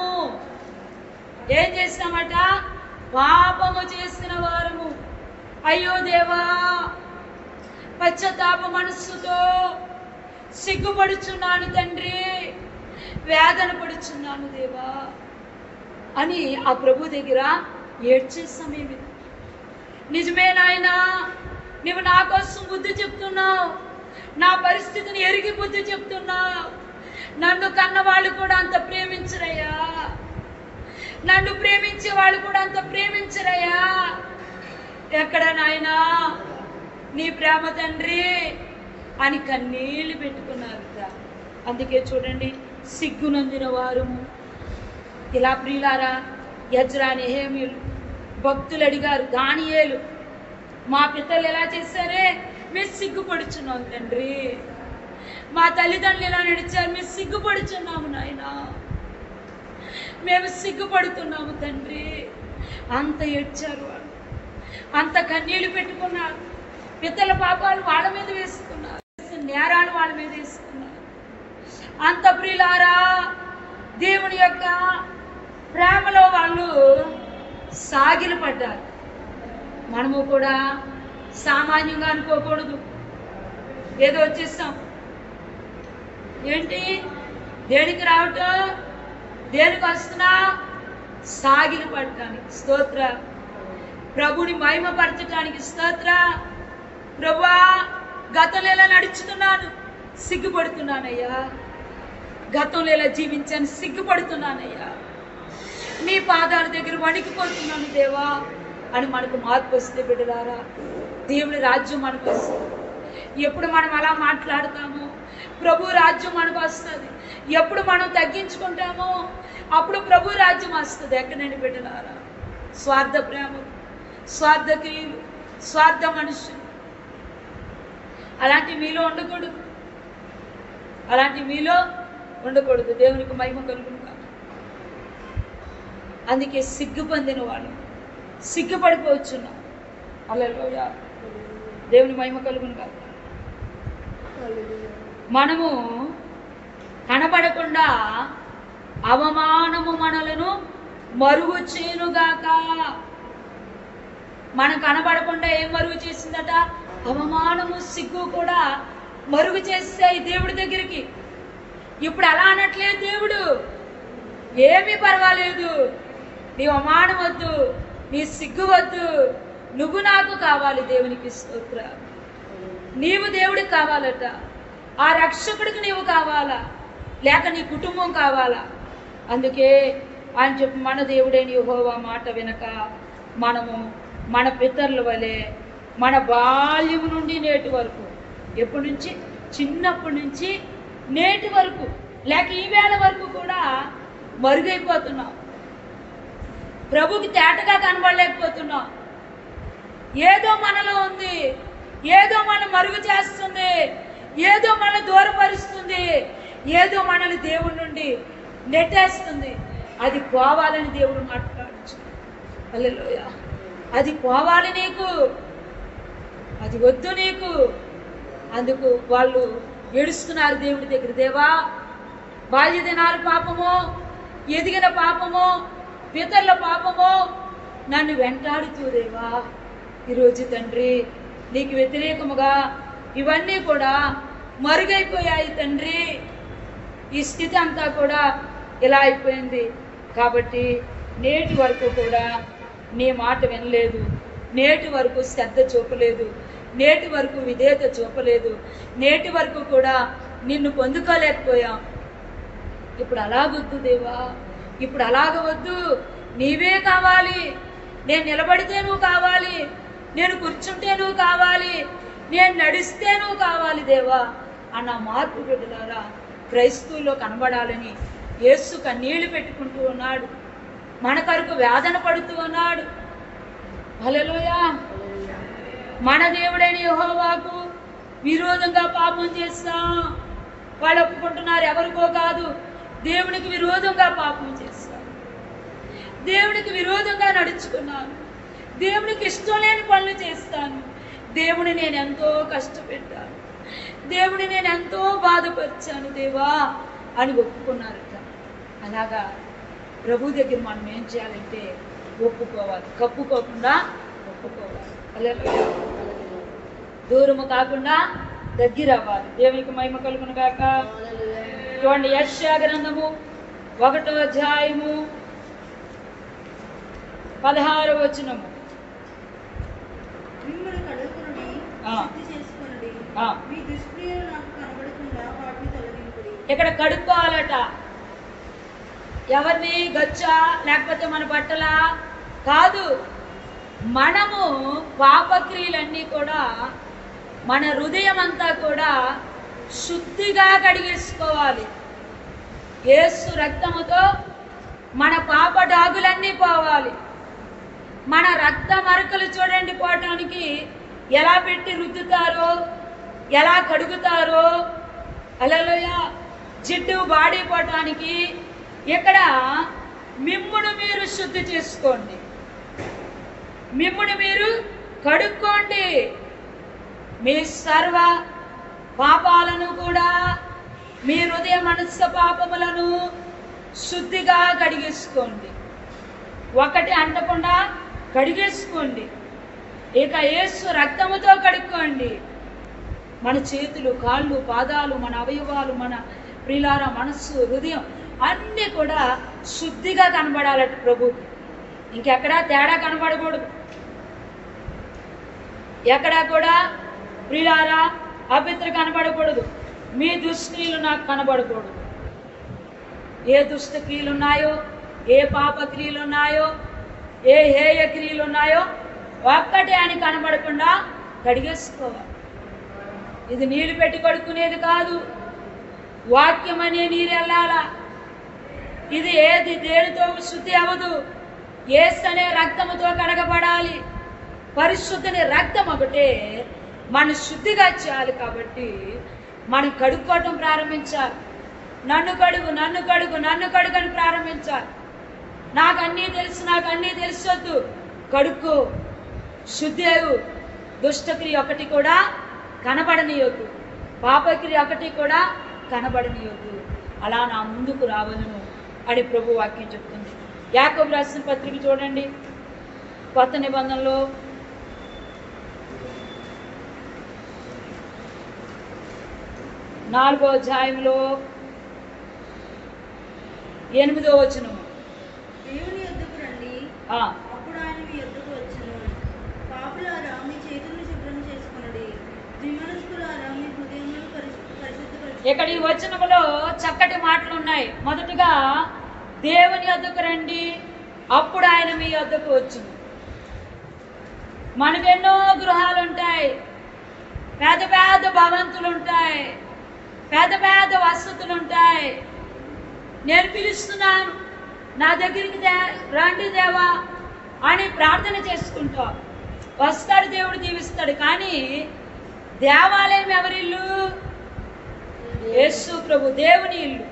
ఏం చేసినామట పాపము చేసిన వారము అయ్యో దేవా పశ్చాత్తాప మనస్సుతో సిగ్గుపడుచున్నాను తండ్రి వేదన పడుచున్నాను దేవా అని ఆ ప్రభు దగ్గర ఏడ్చే సమయం ఇది నిజమే నాయనా నువ్వు నా కోసం బుద్ధి చెప్తున్నావు నా పరిస్థితిని ఎరిగి బుద్ధి చెప్తున్నావు నన్ను కన్న వాళ్ళు కూడా అంత ప్రేమించరయ్యా నన్ను ప్రేమించే వాళ్ళు కూడా అంత ప్రేమించరయ్యా ఎక్కడ నాయనా నీ ప్రేమ తండ్రి అని కన్నీళ్లు పెట్టుకున్నారు అందుకే చూడండి సిగ్గునందిన వారము ఇలా ప్రియులారా యజ్రా నెహేమీయులు భక్తులు అడిగారు దానియేలు మా పితలు ఎలా చేశారే మేము సిగ్గుపడుచున్నాం తండ్రి మా తల్లిదండ్రులు ఎలా నడిచారు మేము సిగ్గుపడుచున్నాము నాయనా మేము సిగ్గుపడుతున్నాము తండ్రి అంత ఏడ్చారు వాళ్ళు అంత కన్నీళ్లు పెట్టుకున్నారు పిత్తల పాపాలు వాళ్ళ మీద వేసుకున్నారు నేరాలు వాళ్ళ మీద వేసుకున్నారు అంత ప్రియులారా దేవుని యొక్క ప్రేమలో వాళ్ళు సాగిలు పడ్డారు మనము కూడా సామాన్యంగా అనుకోకూడదు ఏదో వచ్చేస్తాం ఏంటి దేనికి రావటం దేనికి వస్తున్నా సాగిలు పడటానికి స్తోత్ర ప్రభుని మహిమపరచటానికి స్తోత్ర ప్రభువా గతంలో ఎలా నడుచుతున్నాను సిగ్గుపడుతున్నానయ్యా గతంలో ఎలా జీవించాను సిగ్గుపడుతున్నానయ్యా నీ పాదాల దగ్గర వణికిపోతున్నాను దేవా అని మనకు మార్పు వస్తే బిడ్డలారా దేవుని రాజ్యం మనకు వస్తుంది ఎప్పుడు మనం అలా మాట్లాడతామో ప్రభు రాజ్యం మనకు వస్తుంది ఎప్పుడు మనం తగ్గించుకుంటామో అప్పుడు ప్రభు రాజ్యం వస్తుంది ఎక్కడండి బిడ్డలారా స్వార్థ ప్రేమ స్వార్థ క్రియలు స్వార్థ మనుషులు అలాంటి మీలో ఉండకూడదు అలాంటి మీలో ఉండకూడదు దేవునికి మహిమ కలుగును కాక అందుకే సిగ్గు పొందిన వాళ్ళు సిగ్గుపడిపోవచ్చున్నాం అల్లలోయ దేవుని మహిమ కలుగును కాక మనము కనబడకుండా అవమానము మనలను మరుగు చేయునుగాక మనం కనబడకుండా ఏం మరుగు చేసిందట అవమానము సిగ్గు కూడా మరుగు చేస్తాయి దేవుడి దగ్గరికి ఇప్పుడు అలా అనట్లేదు దేవుడు ఏమీ పర్వాలేదు నీ అవమానం వద్దు నీ సిగ్గు వద్దు నువ్వు నాకు కావాలి దేవునికి స్తోత్ర నీవు దేవుడికి కావాలట ఆ రక్షకుడికి నీవు కావాలా లేక నీ కుటుంబం కావాలా అందుకే ఆయన చెప్పి మన దేవుడైన యెహోవా మాట వినక మనము మన పితరుల వలె మన బాల్యం నుండి నేటి వరకు ఎప్పటి నుంచి చిన్నప్పటి నుంచి నేటి వరకు లేక ఈ వేళ వరకు కూడా మరుగైపోతున్నాం ప్రభుకి తేటగా కనబడలేకపోతున్నాం ఏదో మనలో ఉంది ఏదో మనం మరుగు చేస్తుంది ఏదో మన దూరపరుస్తుంది ఏదో మనల్ని దేవుడి నుండి నెట్టేస్తుంది అది పోవాలని దేవుడు మాట్లాడచ్చు అల్లెలోయ అది పోవాలి నీకు అది వద్దు నీకు అందుకు వాళ్ళు ఏడుస్తున్నారు దేవుడి దగ్గర దేవా బాల్య దినాల పాపమో ఎదిగిన పాపమో పితరుల పాపమో నన్ను వెంటాడుతూ దేవా ఈరోజు తండ్రి నీకు వ్యతిరేకముగా ఇవన్నీ కూడా మరుగైపోయాయి తండ్రి ఈ స్థితి అంతా కూడా ఇలా అయిపోయింది కాబట్టి నేటి వరకు కూడా నీ మాట వినలేదు నేటి వరకు శ్రద్ధ చూపలేదు నేటి వరకు విధేయత చూపలేదు నేటి వరకు కూడా నిన్ను పొందుకోలేకపోయాం ఇప్పుడు అలాగొద్దు దేవా ఇప్పుడు అలాగ వద్దు నీవే కావాలి నేను నిలబడితే నువ్వు కావాలి నేను కూర్చుంటే నువ్వు కావాలి నేను నడిస్తే నువ్వు కావాలి దేవా అన్న మార్పు బిడ్డలారా క్రైస్తవుల్లో కనబడాలని యేసు కన్నీళ్లు పెట్టుకుంటూ ఉన్నాడు మన కొరకు వేదన పడుతూ ఉన్నాడు హల్లెలూయా మన దేవుడైన యెహోవాకు విరోధంగా పాపం చేస్తాం వాళ్ళు ఒప్పుకుంటున్నారు ఎవరికో కాదు దేవునికి విరోధంగా పాపం చేస్తాం దేవునికి విరోధంగా నడుచుకున్నాను దేవునికి ఇష్టం లేని పనులు చేస్తాను దేవుని నేను ఎంతో కష్టపెట్టాను దేవుని నేను ఎంతో బాధపరిచాను దేవా అని ఒప్పుకున్నారట అలాగా ప్రభు దగ్గర మనం ఏం చేయాలంటే ఒప్పుకోవాలి కప్పుకోకుండా ఒప్పుకోవాలి హల్లెలూయా. దూరము కాకుండా దగ్గర అవ్వాలి దేవునికి మహిమ కలుగును గాక చూడండి యశ్యా గ్రంథము ఒకటో అధ్యాయము పదహారవ వచనము మిమ్మల్ని కడుగుకునుడి ఆ. శుద్ధి చేసుకునుడి ఆ. మీ దుష్క్రియలు నాకు కనబడకుండా వాటిని తొలగింపుడి ఇక్కడ కడుక్కోవాలట ఎవరిని గచ్చా లేకపోతే మన బట్టల కాదు మనము పాపక్రియలన్నీ కూడా మన హృదయం అంతా కూడా శుద్ధిగా కడిగేసుకోవాలి యేసు రక్తముతో మన పాప డాగులన్నీ పోవాలి మన రక్త మరకలు చూడండి పోవటానికి ఎలా పెట్టి రుద్దుతారో ఎలా కడుగుతారో అలలోయ జిడ్డు బాడిపోవటానికి ఇక్కడ మిమ్మును మీరు శుద్ధి చేసుకోండి మిమ్మును మీరు కడుక్కోండి మీ సర్వ పాపాలను కూడా మీ హృదయ మనస్సు పాపములను శుద్ధిగా కడిగేసుకోండి ఒకటి అంటకుండా కడిగేసుకోండి ఇక యేసు రక్తముతో కడుక్కోండి మన చేతులు కాళ్ళు పాదాలు మన అవయవాలు మన ప్రిలార మనస్సు హృదయం అన్నీ కూడా శుద్ధిగా కనబడాలట ప్రభుకి ఇంకెక్కడా తేడా కనబడకూడదు ఎక్కడా కూడా ప్రిలారా అభిత్ర కనబడకూడదు మీ దుష్క్రియలు నాకు కనబడకూడదు ఏ దుష్ట క్రియలు ఉన్నాయో ఏ పాప క్రియలు ఉన్నాయో ఏ హేయ క్రియలు ఉన్నాయో ఒక్కటే అని కనబడకుండా కడిగేసుకోవాలి ఇది నీళ్లు పెట్టి కడుక్కునేది కాదు వాక్యం అనే నీరు వెళ్ళాలా ఇది ఏది దేనితో శుద్ధి అవ్వదు ఏసు అనే రక్తముతో కడగబడాలి పరిశుద్ధని రక్తం ఒకటే మన శుద్ధిగా చేయాలి కాబట్టి మనం కడుక్కోవటం ప్రారంభించాలి నన్ను కడుగు నన్ను కడుగు నన్ను కడుగని ప్రారంభించాలి నాకు అన్నీ తెలుసు నాకు అన్నీ తెలిసొద్దు కడుక్కో శుద్ధి అవు దుష్టక్రియ ఒకటి కూడా కనబడనీయొద్దు పాపక్రియ ఒకటి కూడా కనబడనీయొద్దు అలా నా ముందుకు రావలను అని ప్రభు వాక్యం చెప్తుంది యాకోబు రాసిన పత్రిక చూడండి కొత్త నిబంధనలో నాలుగో అధ్యాయంలో ఎనిమిదో వచనము దేవుని యొద్దకు రండి ఆ, అప్పుడు ఆయన మీ యొద్దకు వచ్చును పాపులారా మీ చేతులను శుభ్రం చేసుకునడి ద్విమనస్కులారా మీ హృదయములను పరిశు- పరిశుద్ధపరచు ఇక్కడ ఈ వచనములో చక్కటి మాటలు ఉన్నాయి మొదటగా దేవుని వద్దకు రండి అప్పుడు ఆయన మీ వద్దకు వచ్చును మనకెన్నో గృహాలు ఉంటాయి పెద్ద పెద్ద భవంతులు ఉంటాయి పెద్ద పెద్ద వసతులు ఉంటాయి నేను పిలుస్తున్నాను నా దగ్గరికి దే రండి దేవా అని ప్రార్థన చేసుకుంటా వస్తాడు దేవుడు దీవిస్తాడు కానీ దేవాలయం ఎవరిల్లు యేసు ప్రభు దేవుని ఇల్లు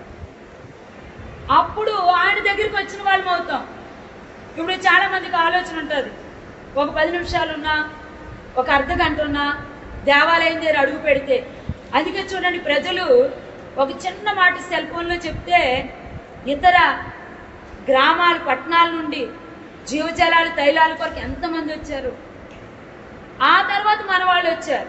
అప్పుడు ఆయన దగ్గరికి వచ్చిన వాళ్ళం అవుతాం ఇప్పుడు చాలా మందికి ఆలోచన ఉంటుంది ఒక పది నిమిషాలున్నా ఒక అర్ధ గంట ఉన్నా దేవాలయం దగ్గర అడుగు పెడితే అందుకే చూడండి ప్రజలు ఒక చిన్న మాట సెల్ ఫోన్లో చెప్తే ఇతర గ్రామాలు పట్టణాల నుండి జీవజలాలు తైలాల కొరకు ఎంతమంది వచ్చారు ఆ తర్వాత మన వాళ్ళు వచ్చారు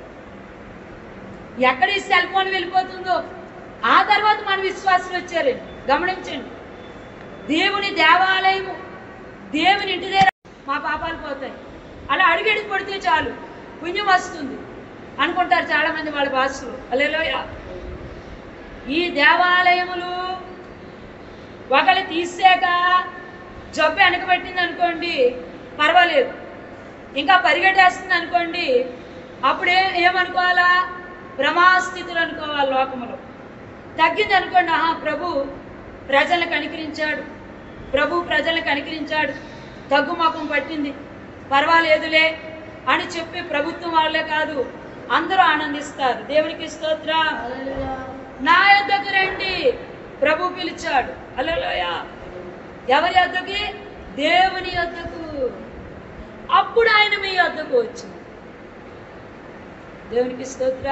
ఎక్కడ ఈ సెల్ ఫోన్ వెళ్ళిపోతుందో ఆ తర్వాత మన విశ్వాసులు వచ్చారు గమనించండి దేవుని దేవాలయము దేవుని ఇంటి దగ్గర మా పాపాలు పోతాయి అలా అడిగడికి పడితే చాలు పుణ్యం వస్తుంది అనుకుంటారు చాలా మంది వాళ్ళ భాషలు అలేలోయ ఈ దేవాలయములు ఒకళ్ళు తీసాక జబ్బు వెనకబెట్టింది అనుకోండి పర్వాలేదు ఇంకా పరిగెట్టేస్తుంది అనుకోండి అప్పుడు ఏ ఏమనుకోవాలా భ్రమాస్థితులు అనుకోవాలి లోకములో తగ్గింది అనుకోండి ఆహా ప్రభు ప్రజలను కనికరించాడు ప్రభు ప్రజలను కనికరించాడు తగ్గుముఖం పట్టింది పర్వాలేదులే అని చెప్పి ప్రభుత్వం వాళ్ళే కాదు అందరూ ఆనందిస్తారు దేవునికి స్తోత్ర నా యొద్దకు రండి ప్రభు పిలిచాడు అలలోయ ఎవరి యొద్దకి దేవుని యొద్దకు అప్పుడు ఆయన మీ యొద్దకు వచ్చింది దేవునికి స్తోత్ర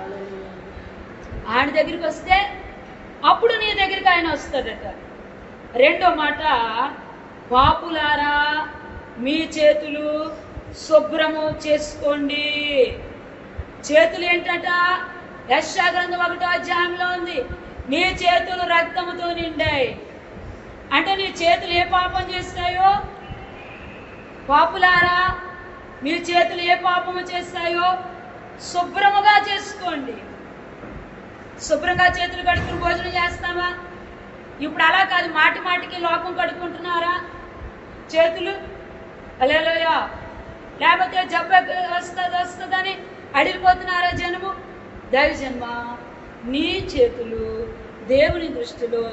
ఆయన దగ్గరికి వస్తే అప్పుడు నీ దగ్గరికి ఆయన వస్తాడట రెండో మాట పాపులారా మీ చేతులు శుభ్రము చేసుకోండి చేతులు ఏంటట యశా గ్రంథం ఒకటో అధ్యాయంలో ఉంది నీ చేతులు రక్తముతో నిండాయి అంటే నీ చేతులు ఏ పాపం చేస్తాయో పాపులారా మీ చేతులు ఏ పాపము చేస్తాయో శుభ్రముగా చేసుకోండి శుభ్రంగా చేతులు కడుక్కుని భోజనం చేస్తామా ఇప్పుడు అలా కాదు మాటి మాటికి లోకం కడుక్కుంటున్నారా చేతులు అలేలోయ లేకపోతే జబ్బు వస్తుంది వస్తుందని అడిగిపోతున్నారా జనము దైవ జన్మ నీ చేతులు దేవుని దృష్టిలో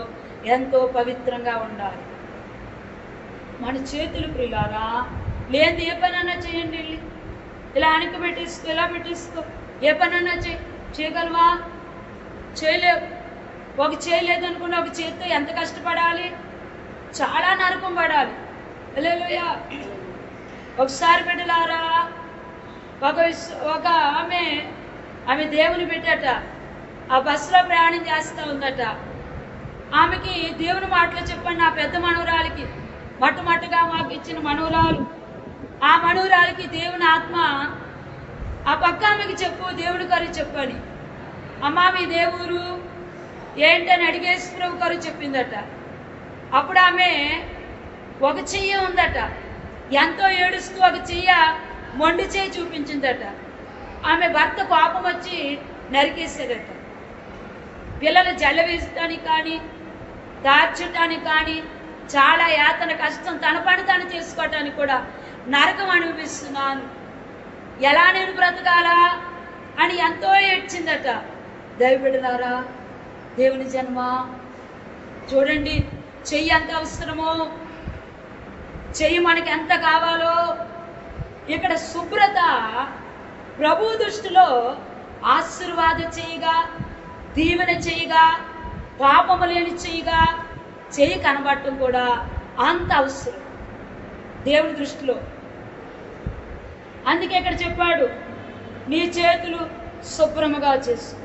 ఎంతో పవిత్రంగా ఉండాలి మన చేతులు ప్రియులారా లేని ఏ పనన్నా చేయండి వెళ్ళి. ఇలా వెనక పెట్టేసుకో ఇలా పెట్టేసుకో ఏ పనన్నా చే చేయగలవా చేయలేవు ఒక చేయలేదు అనుకున్న ఒక చేత్తో ఎంత కష్టపడాలి చాలా నరకం పడాలి హల్లెలూయా ఒకసారి బిడ్డలారా ఒక విస్- ఒక ఆమె ఆమె దేవుని పెట్టట ఆ బస్సులో ప్రయాణం చేస్తూ ఉందట ఆమెకి దేవుని మాటలు చెప్పండి నా పెద్ద మనవరాలికి మట్టుమట్టుగా మాకు ఇచ్చిన మనవరాలు ఆ మనవరాలికి దేవుని ఆత్మ ఆ పక్క ఆమెకి చెప్పు దేవుని కరు చెప్పని అమ్మా మీ దేవురు ఏంటని అడిగేసి ప్రభు కరు చెప్పిందట అప్పుడు ఆమె ఒక చెయ్యి ఉందట ఎంతో ఏడుస్తూ ఒక చెయ్య మొండి చెయ్యి చూపించిందట ఆమె భర్త కోపం వచ్చి నరికేసాడట పిల్లలు జల్ల వేసడానికి కానీ దార్చడానికి కానీ చాలా యాతన కష్టం తన పని తను చేసుకోవటానికి కూడా నరకం అనిపిస్తున్నాను ఎలా నేను బ్రతకాలా అని ఎంతో ఏడ్చిందట దైవబిడలారా దేవుని జన్మ చూడండి చెయ్యి ఎంత అవసరమో చెయ్యి మనకి ఎంత కావాలో ఇక్కడ శుభ్రత ప్రభు దృష్టిలో ఆశీర్వాద చేయగా దీవెన చేయగా పాపము లేని చేయగా చెయ్యి కనబడటం కూడా అంత అవసరం దేవుని దృష్టిలో అందుకే ఇక్కడ చెప్పాడు నీ చేతులు శుభ్రముగా చేసుకో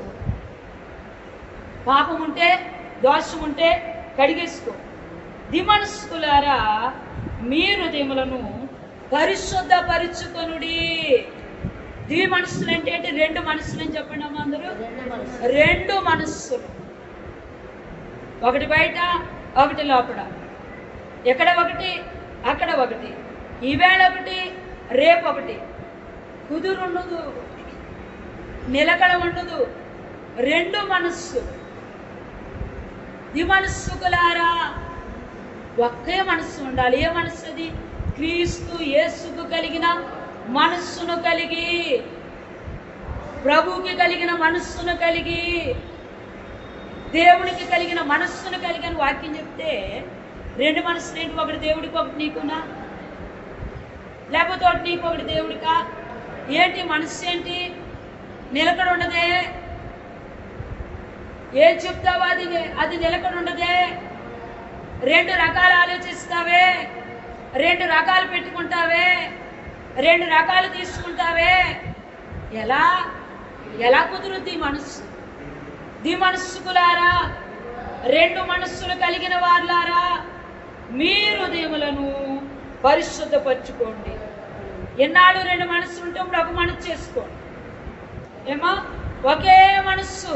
పాపం ఉంటే దోషం ఉంటే కడిగేసుకో దిమనస్కులారా మీ హృదయములను పరిశుద్ధపరుచుకొనుడి దివి మనస్సులు అంటే ఏంటి రెండు మనస్సులు అని చెప్పండి అమ్మ అందరూ రెండు మనస్సులు ఒకటి బయట ఒకటి లోపల ఎక్కడ ఒకటి అక్కడ ఒకటి ఈవేళ ఒకటి రేపు ఒకటి కుదురు ఉండదు నిలకడ ఉండదు రెండు మనస్సు మనస్సుకులారా ఒకే మనస్సు ఉండాలి ఏ మనస్సు అది క్రీస్తు యేసుకు కలిగిన మనస్సును కలిగి ప్రభువుకి కలిగిన మనస్సును కలిగి దేవునికి కలిగిన మనస్సును కలిగిన వాక్యం చెప్తే రెండు మనస్సులు ఏంటి ఒకటి దేవుడికి ఒకటి నీకునా లేకపోతే ఒకటి నీకు ఒకటి దేవుడికా ఏంటి మనస్సు ఏంటి నిలకడ ఉండదే ఏం చెప్తావో అది అది నిలకడ ఉండదే రెండు రకాలు ఆలోచిస్తావే రెండు రకాలు పెట్టుకుంటావే రెండు రకాలు తీసుకుంటావే ఎలా ఎలా కుదురుద్ది ఈ మనస్సు ది మనస్సుకులారా రెండు మనస్సులు కలిగిన వారులారా మీ హృదయములను పరిశుద్ధపరచుకోండి ఎన్నాళ్ళు రెండు మనస్సు ఉంటే ఇప్పుడు ఒక మనసు చేసుకోండి ఏమో ఒకే మనస్సు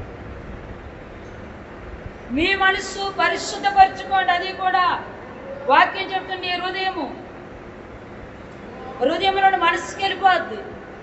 మీ మనస్సు పరిశుద్ధపరచుకోండి అది కూడా వాక్యం చెప్తుంది నీ హృదయము హృదయంలో మనసుకి వెళ్ళిపోద్ది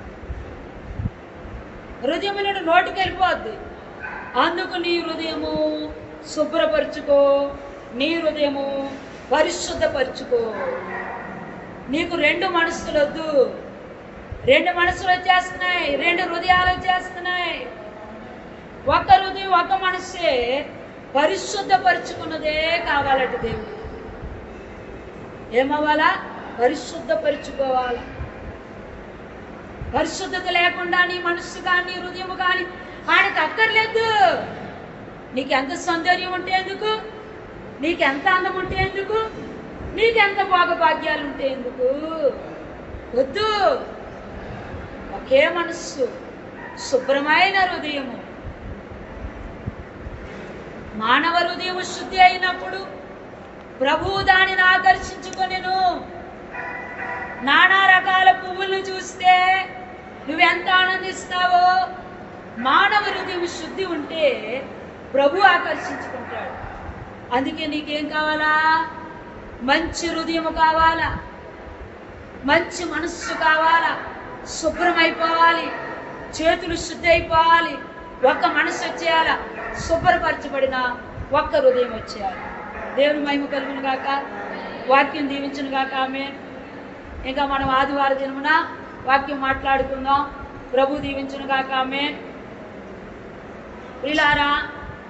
హృదయంలో నోటికి వెళ్ళిపోద్ది అందుకు నీ హృదయము శుభ్రపరచుకో నీ హృదయము పరిశుద్ధపరచుకో నీకు రెండు మనసులు వద్దు రెండు మనసులు వచ్చేస్తున్నాయి రెండు హృదయాలు వచ్చేస్తున్నాయి ఒక హృదయం ఒక మనసే పరిశుద్ధపరుచుకున్నదే కావాలట దేవుడు ఏమవ్వాలా పరిశుద్ధపరుచుకోవాలా పరిశుద్ధత లేకుండా నీ మనస్సు కానీ నీ హృదయం కానీ ఆయనకు అక్కర్లేదు నీకు ఎంత సౌందర్యం ఉంటే ఎందుకు నీకు ఎంత అందం ఉంటే ఎందుకు నీకు ఎంత భోగభాగ్యాలు ఉంటే ఎందుకు వద్దు ఒకే మనస్సు శుభ్రమైన హృదయము మానవ హృదయం శుద్ధి అయినప్పుడు ప్రభువు దానిని ఆకర్షించుకొనెను నానా రకాల పువ్వులను చూస్తే నువ్వెంత ఆనందిస్తావో మానవ హృదయం శుద్ధి ఉంటే ప్రభు ఆకర్షించుకుంటాడు అందుకే నీకేం కావాలా మంచి హృదయం కావాలా మంచి మనస్సు కావాలా శుభ్రమైపోవాలి చేతులు శుద్ధి అయిపోవాలి ఒక్క మనసు వచ్చేయాల శుభ్రపరచబడిన ఒక్క హృదయం వచ్చేయాలి దేవుని మహిమ కలుగును గాక వాక్యం దీవించును గాక ఆమె ఇంకా మనం ఆదివారం దినమున వాక్యం మాట్లాడుకుందాం ప్రభు దీవించును గాక ఆమె ప్రిలారా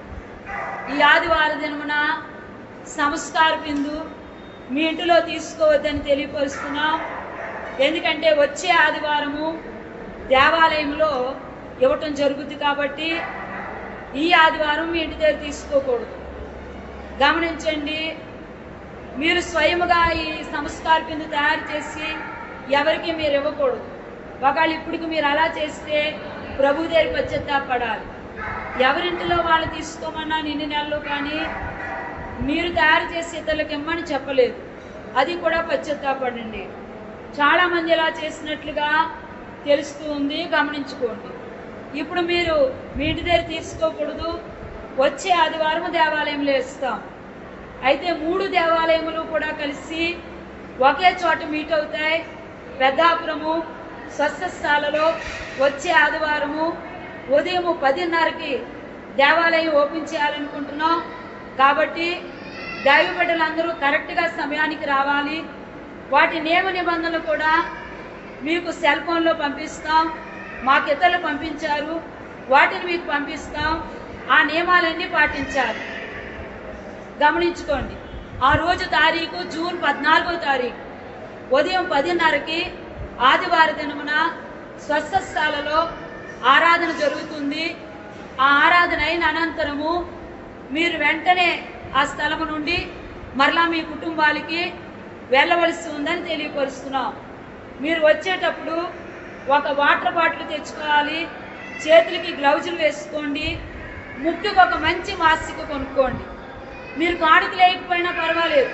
ఈ ఆదివార దినమున సంస్కార బిందు మీ ఇంటిలో తీసుకోవద్దని తెలియపరుస్తున్నాం ఎందుకంటే వచ్చే ఆదివారము దేవాలయంలో ఇవ్వటం జరుగుద్ది కాబట్టి ఈ ఆదివారం మీ ఇంటి దగ్గర తీసుకోకూడదు గమనించండి మీరు స్వయముగా ఈ సంస్కార బిందు తయారు చేసి ఎవరికి మీరు ఇవ్వకూడదు ఒకవేళ ఇప్పటికి మీరు అలా చేస్తే ప్రభు దగ్గర పశ్చాత్తాపడాలి ఎవరింటిలో వాళ్ళు తీసుకోమన్నా నిన్న నెలలో కానీ మీరు తయారు చేసి ఇతరులకు ఇమ్మని చెప్పలేదు అది కూడా పశ్చాత్తాపడండి చాలా మంది ఇలా చేసినట్లుగా తెలుస్తూ ఉంది గమనించుకోండి ఇప్పుడు మీరు మీ ఇంటి దగ్గర తీసుకోకూడదు వచ్చే ఆదివారం దేవాలయంలో ఇస్తాం అయితే మూడు దేవాలయములు కూడా కలిసి ఒకే చోట మీట్ అవుతాయి పెద్దాపురము స్వస్థస్థాలలో వచ్చే ఆదివారము ఉదయం పదిన్నరకి దేవాలయం ఓపెన్ చేయాలనుకుంటున్నాం కాబట్టి దైవ బిడ్డలందరూ కరెక్ట్గా సమయానికి రావాలి వాటి నియమ నిబంధనలు కూడా మీకు సెల్ ఫోన్లో పంపిస్తాం మాకు ఇతరులు పంపించారు వాటిని మీకు పంపిస్తాం ఆ నియమాలన్నీ పాటించాలి గమనించుకోండి ఆ రోజు తారీఖు జూన్ పద్నాలుగో తారీఖు ఉదయం పదిన్నరకి ఆదివార దినమున స్వస్థస్థాలలో ఆరాధన జరుగుతుంది ఆ ఆరాధన అయిన అనంతరము మీరు వెంటనే ఆ స్థలము నుండి మరలా మీ కుటుంబాలకి వెళ్ళవలసి ఉందని తెలియపరుస్తున్నాం మీరు వచ్చేటప్పుడు ఒక వాటర్ బాటిల్ తెచ్చుకోవాలి చేతులకి గ్లౌజులు వేసుకోండి ముక్కుకి ఒక మంచి మాసిక కొనుక్కోండి మీరు కానుక లేకపోయినా పర్వాలేదు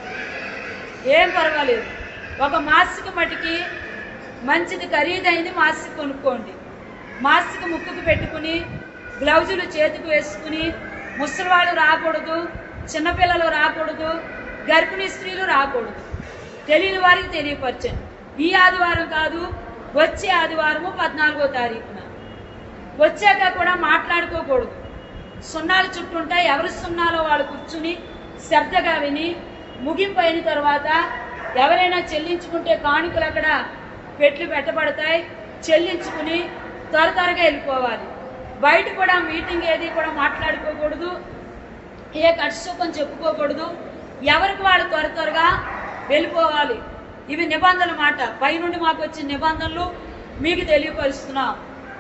ఏం పర్వాలేదు ఒక మాసిక మటుకి మంచిది ఖరీదైంది మాసిక కొనుక్కోండి మాసిక ముక్కుకు పెట్టుకుని గ్లౌజులు చేతికి వేసుకుని ముసలివాళ్ళు రాకూడదు చిన్నపిల్లలు రాకూడదు గర్భిణీ స్త్రీలు రాకూడదు తెలియని వారికి తెలియపరచండి ఈ ఆదివారం కాదు వచ్చే ఆదివారము పద్నాలుగో తారీఖున వచ్చాక కూడా మాట్లాడుకోకూడదు సున్నాలు చుట్టూ ఉంటాయి ఎవరి సున్నాలో వాళ్ళు కూర్చుని శ్రద్ధగా విని ముగింపు అయిన తర్వాత ఎవరైనా చెల్లించుకుంటే కానుకలు అక్కడ పెట్లు పెట్టబడతాయి చెల్లించుకుని త్వర త్వరగా వెళ్ళిపోవాలి బయట కూడా మీటింగ్ ఏది కూడా మాట్లాడుకోకూడదు ఏ కష్టసుఖం చెప్పుకోకూడదు ఎవరికి వాళ్ళు త్వర త్వరగా వెళ్ళిపోవాలి ఇవి నిబంధనలు మాట పైనుండి మాకు వచ్చిన నిబంధనలు మీకు తెలియపరుస్తున్నాం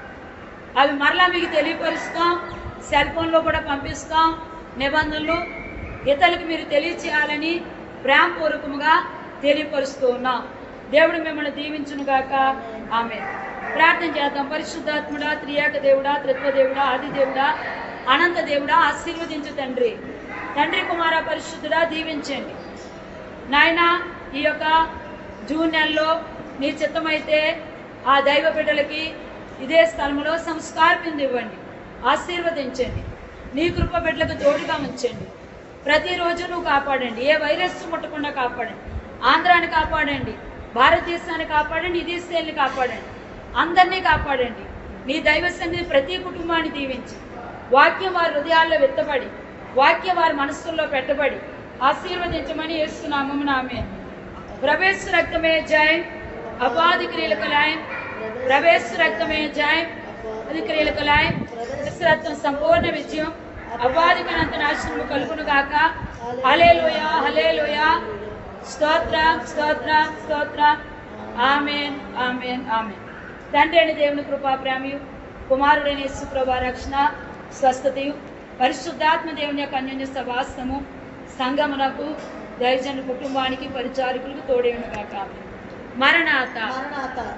అవి మరలా మీకు తెలియపరుస్తాం సెల్ ఫోన్లో కూడా పంపిస్తాం నిబంధనలు ఇతరులకు మీరు తెలియచేయాలని ప్రేమపూర్వకముగా తెలియపరుస్తూ ఉన్నాం దేవుడు మిమ్మల్ని దీవించును గాక ఆమె ప్రార్థన చేద్దాం పరిశుద్ధాత్ముడా త్రియాక దేవుడా త్రిత్వ దేవుడా ఆది దేవుడా అనంత దేవుడా ఆశీర్వదించు తండ్రి తండ్రి కుమార పరిశుద్ధుడా దీవించండి నాయన ఈ యొక్క జూన్ నెలలో నీ చిత్తమైతే ఆ దైవ బిడ్డలకి ఇదే స్థలంలో సంస్కారం ఇవ్వండి ఆశీర్వదించండి నీ కృప బిడ్డలకు తోడుగా ఉంచండి ప్రతిరోజు నువ్వు కాపాడండి ఏ వైరస్ ముట్టకుండా కాపాడండి ఆంధ్రాని కాపాడండి భారతదేశాన్ని కాపాడండి ఈ దేశాన్ని కాపాడండి అందరినీ కాపాడండి నీ దైవ సన్నిధి ప్రతి కుటుంబాన్ని దీవించి వాక్యం వారి హృదయాల్లో విత్తబడి వాక్యం వారి మనస్సుల్లో పెట్టబడి ఆశీర్వదించమని వేస్తున్నాము ఆమె ప్రవేశ రక్తమే జై అపాధి క్రియలకు లాయం ప్రవేశ రక్తమే జై అది క్రియలకు లాయం ప్రవేశ రక్తం సంపూర్ణ విజయం అపాధికనంత నాశనము కలుగును గాక హలేలుయ హలేలుయ స్తోత్ర స్తోత్ర స్తోత్ర ఆమెన్ ఆమెన్ ఆమెన్ తండ్రి అని దేవుని కృపా ప్రేమయు కుమారుడైన యేసు ప్రభా రక్షణ స్వస్థతయు పరిశుద్ధాత్మ దేవుని యొక్క అన్యోన్య సవాసము సంగమునకు దైవజన కుటుంబానికి పరిచారకులకు తోడేయును గాక మరణాత మరణాత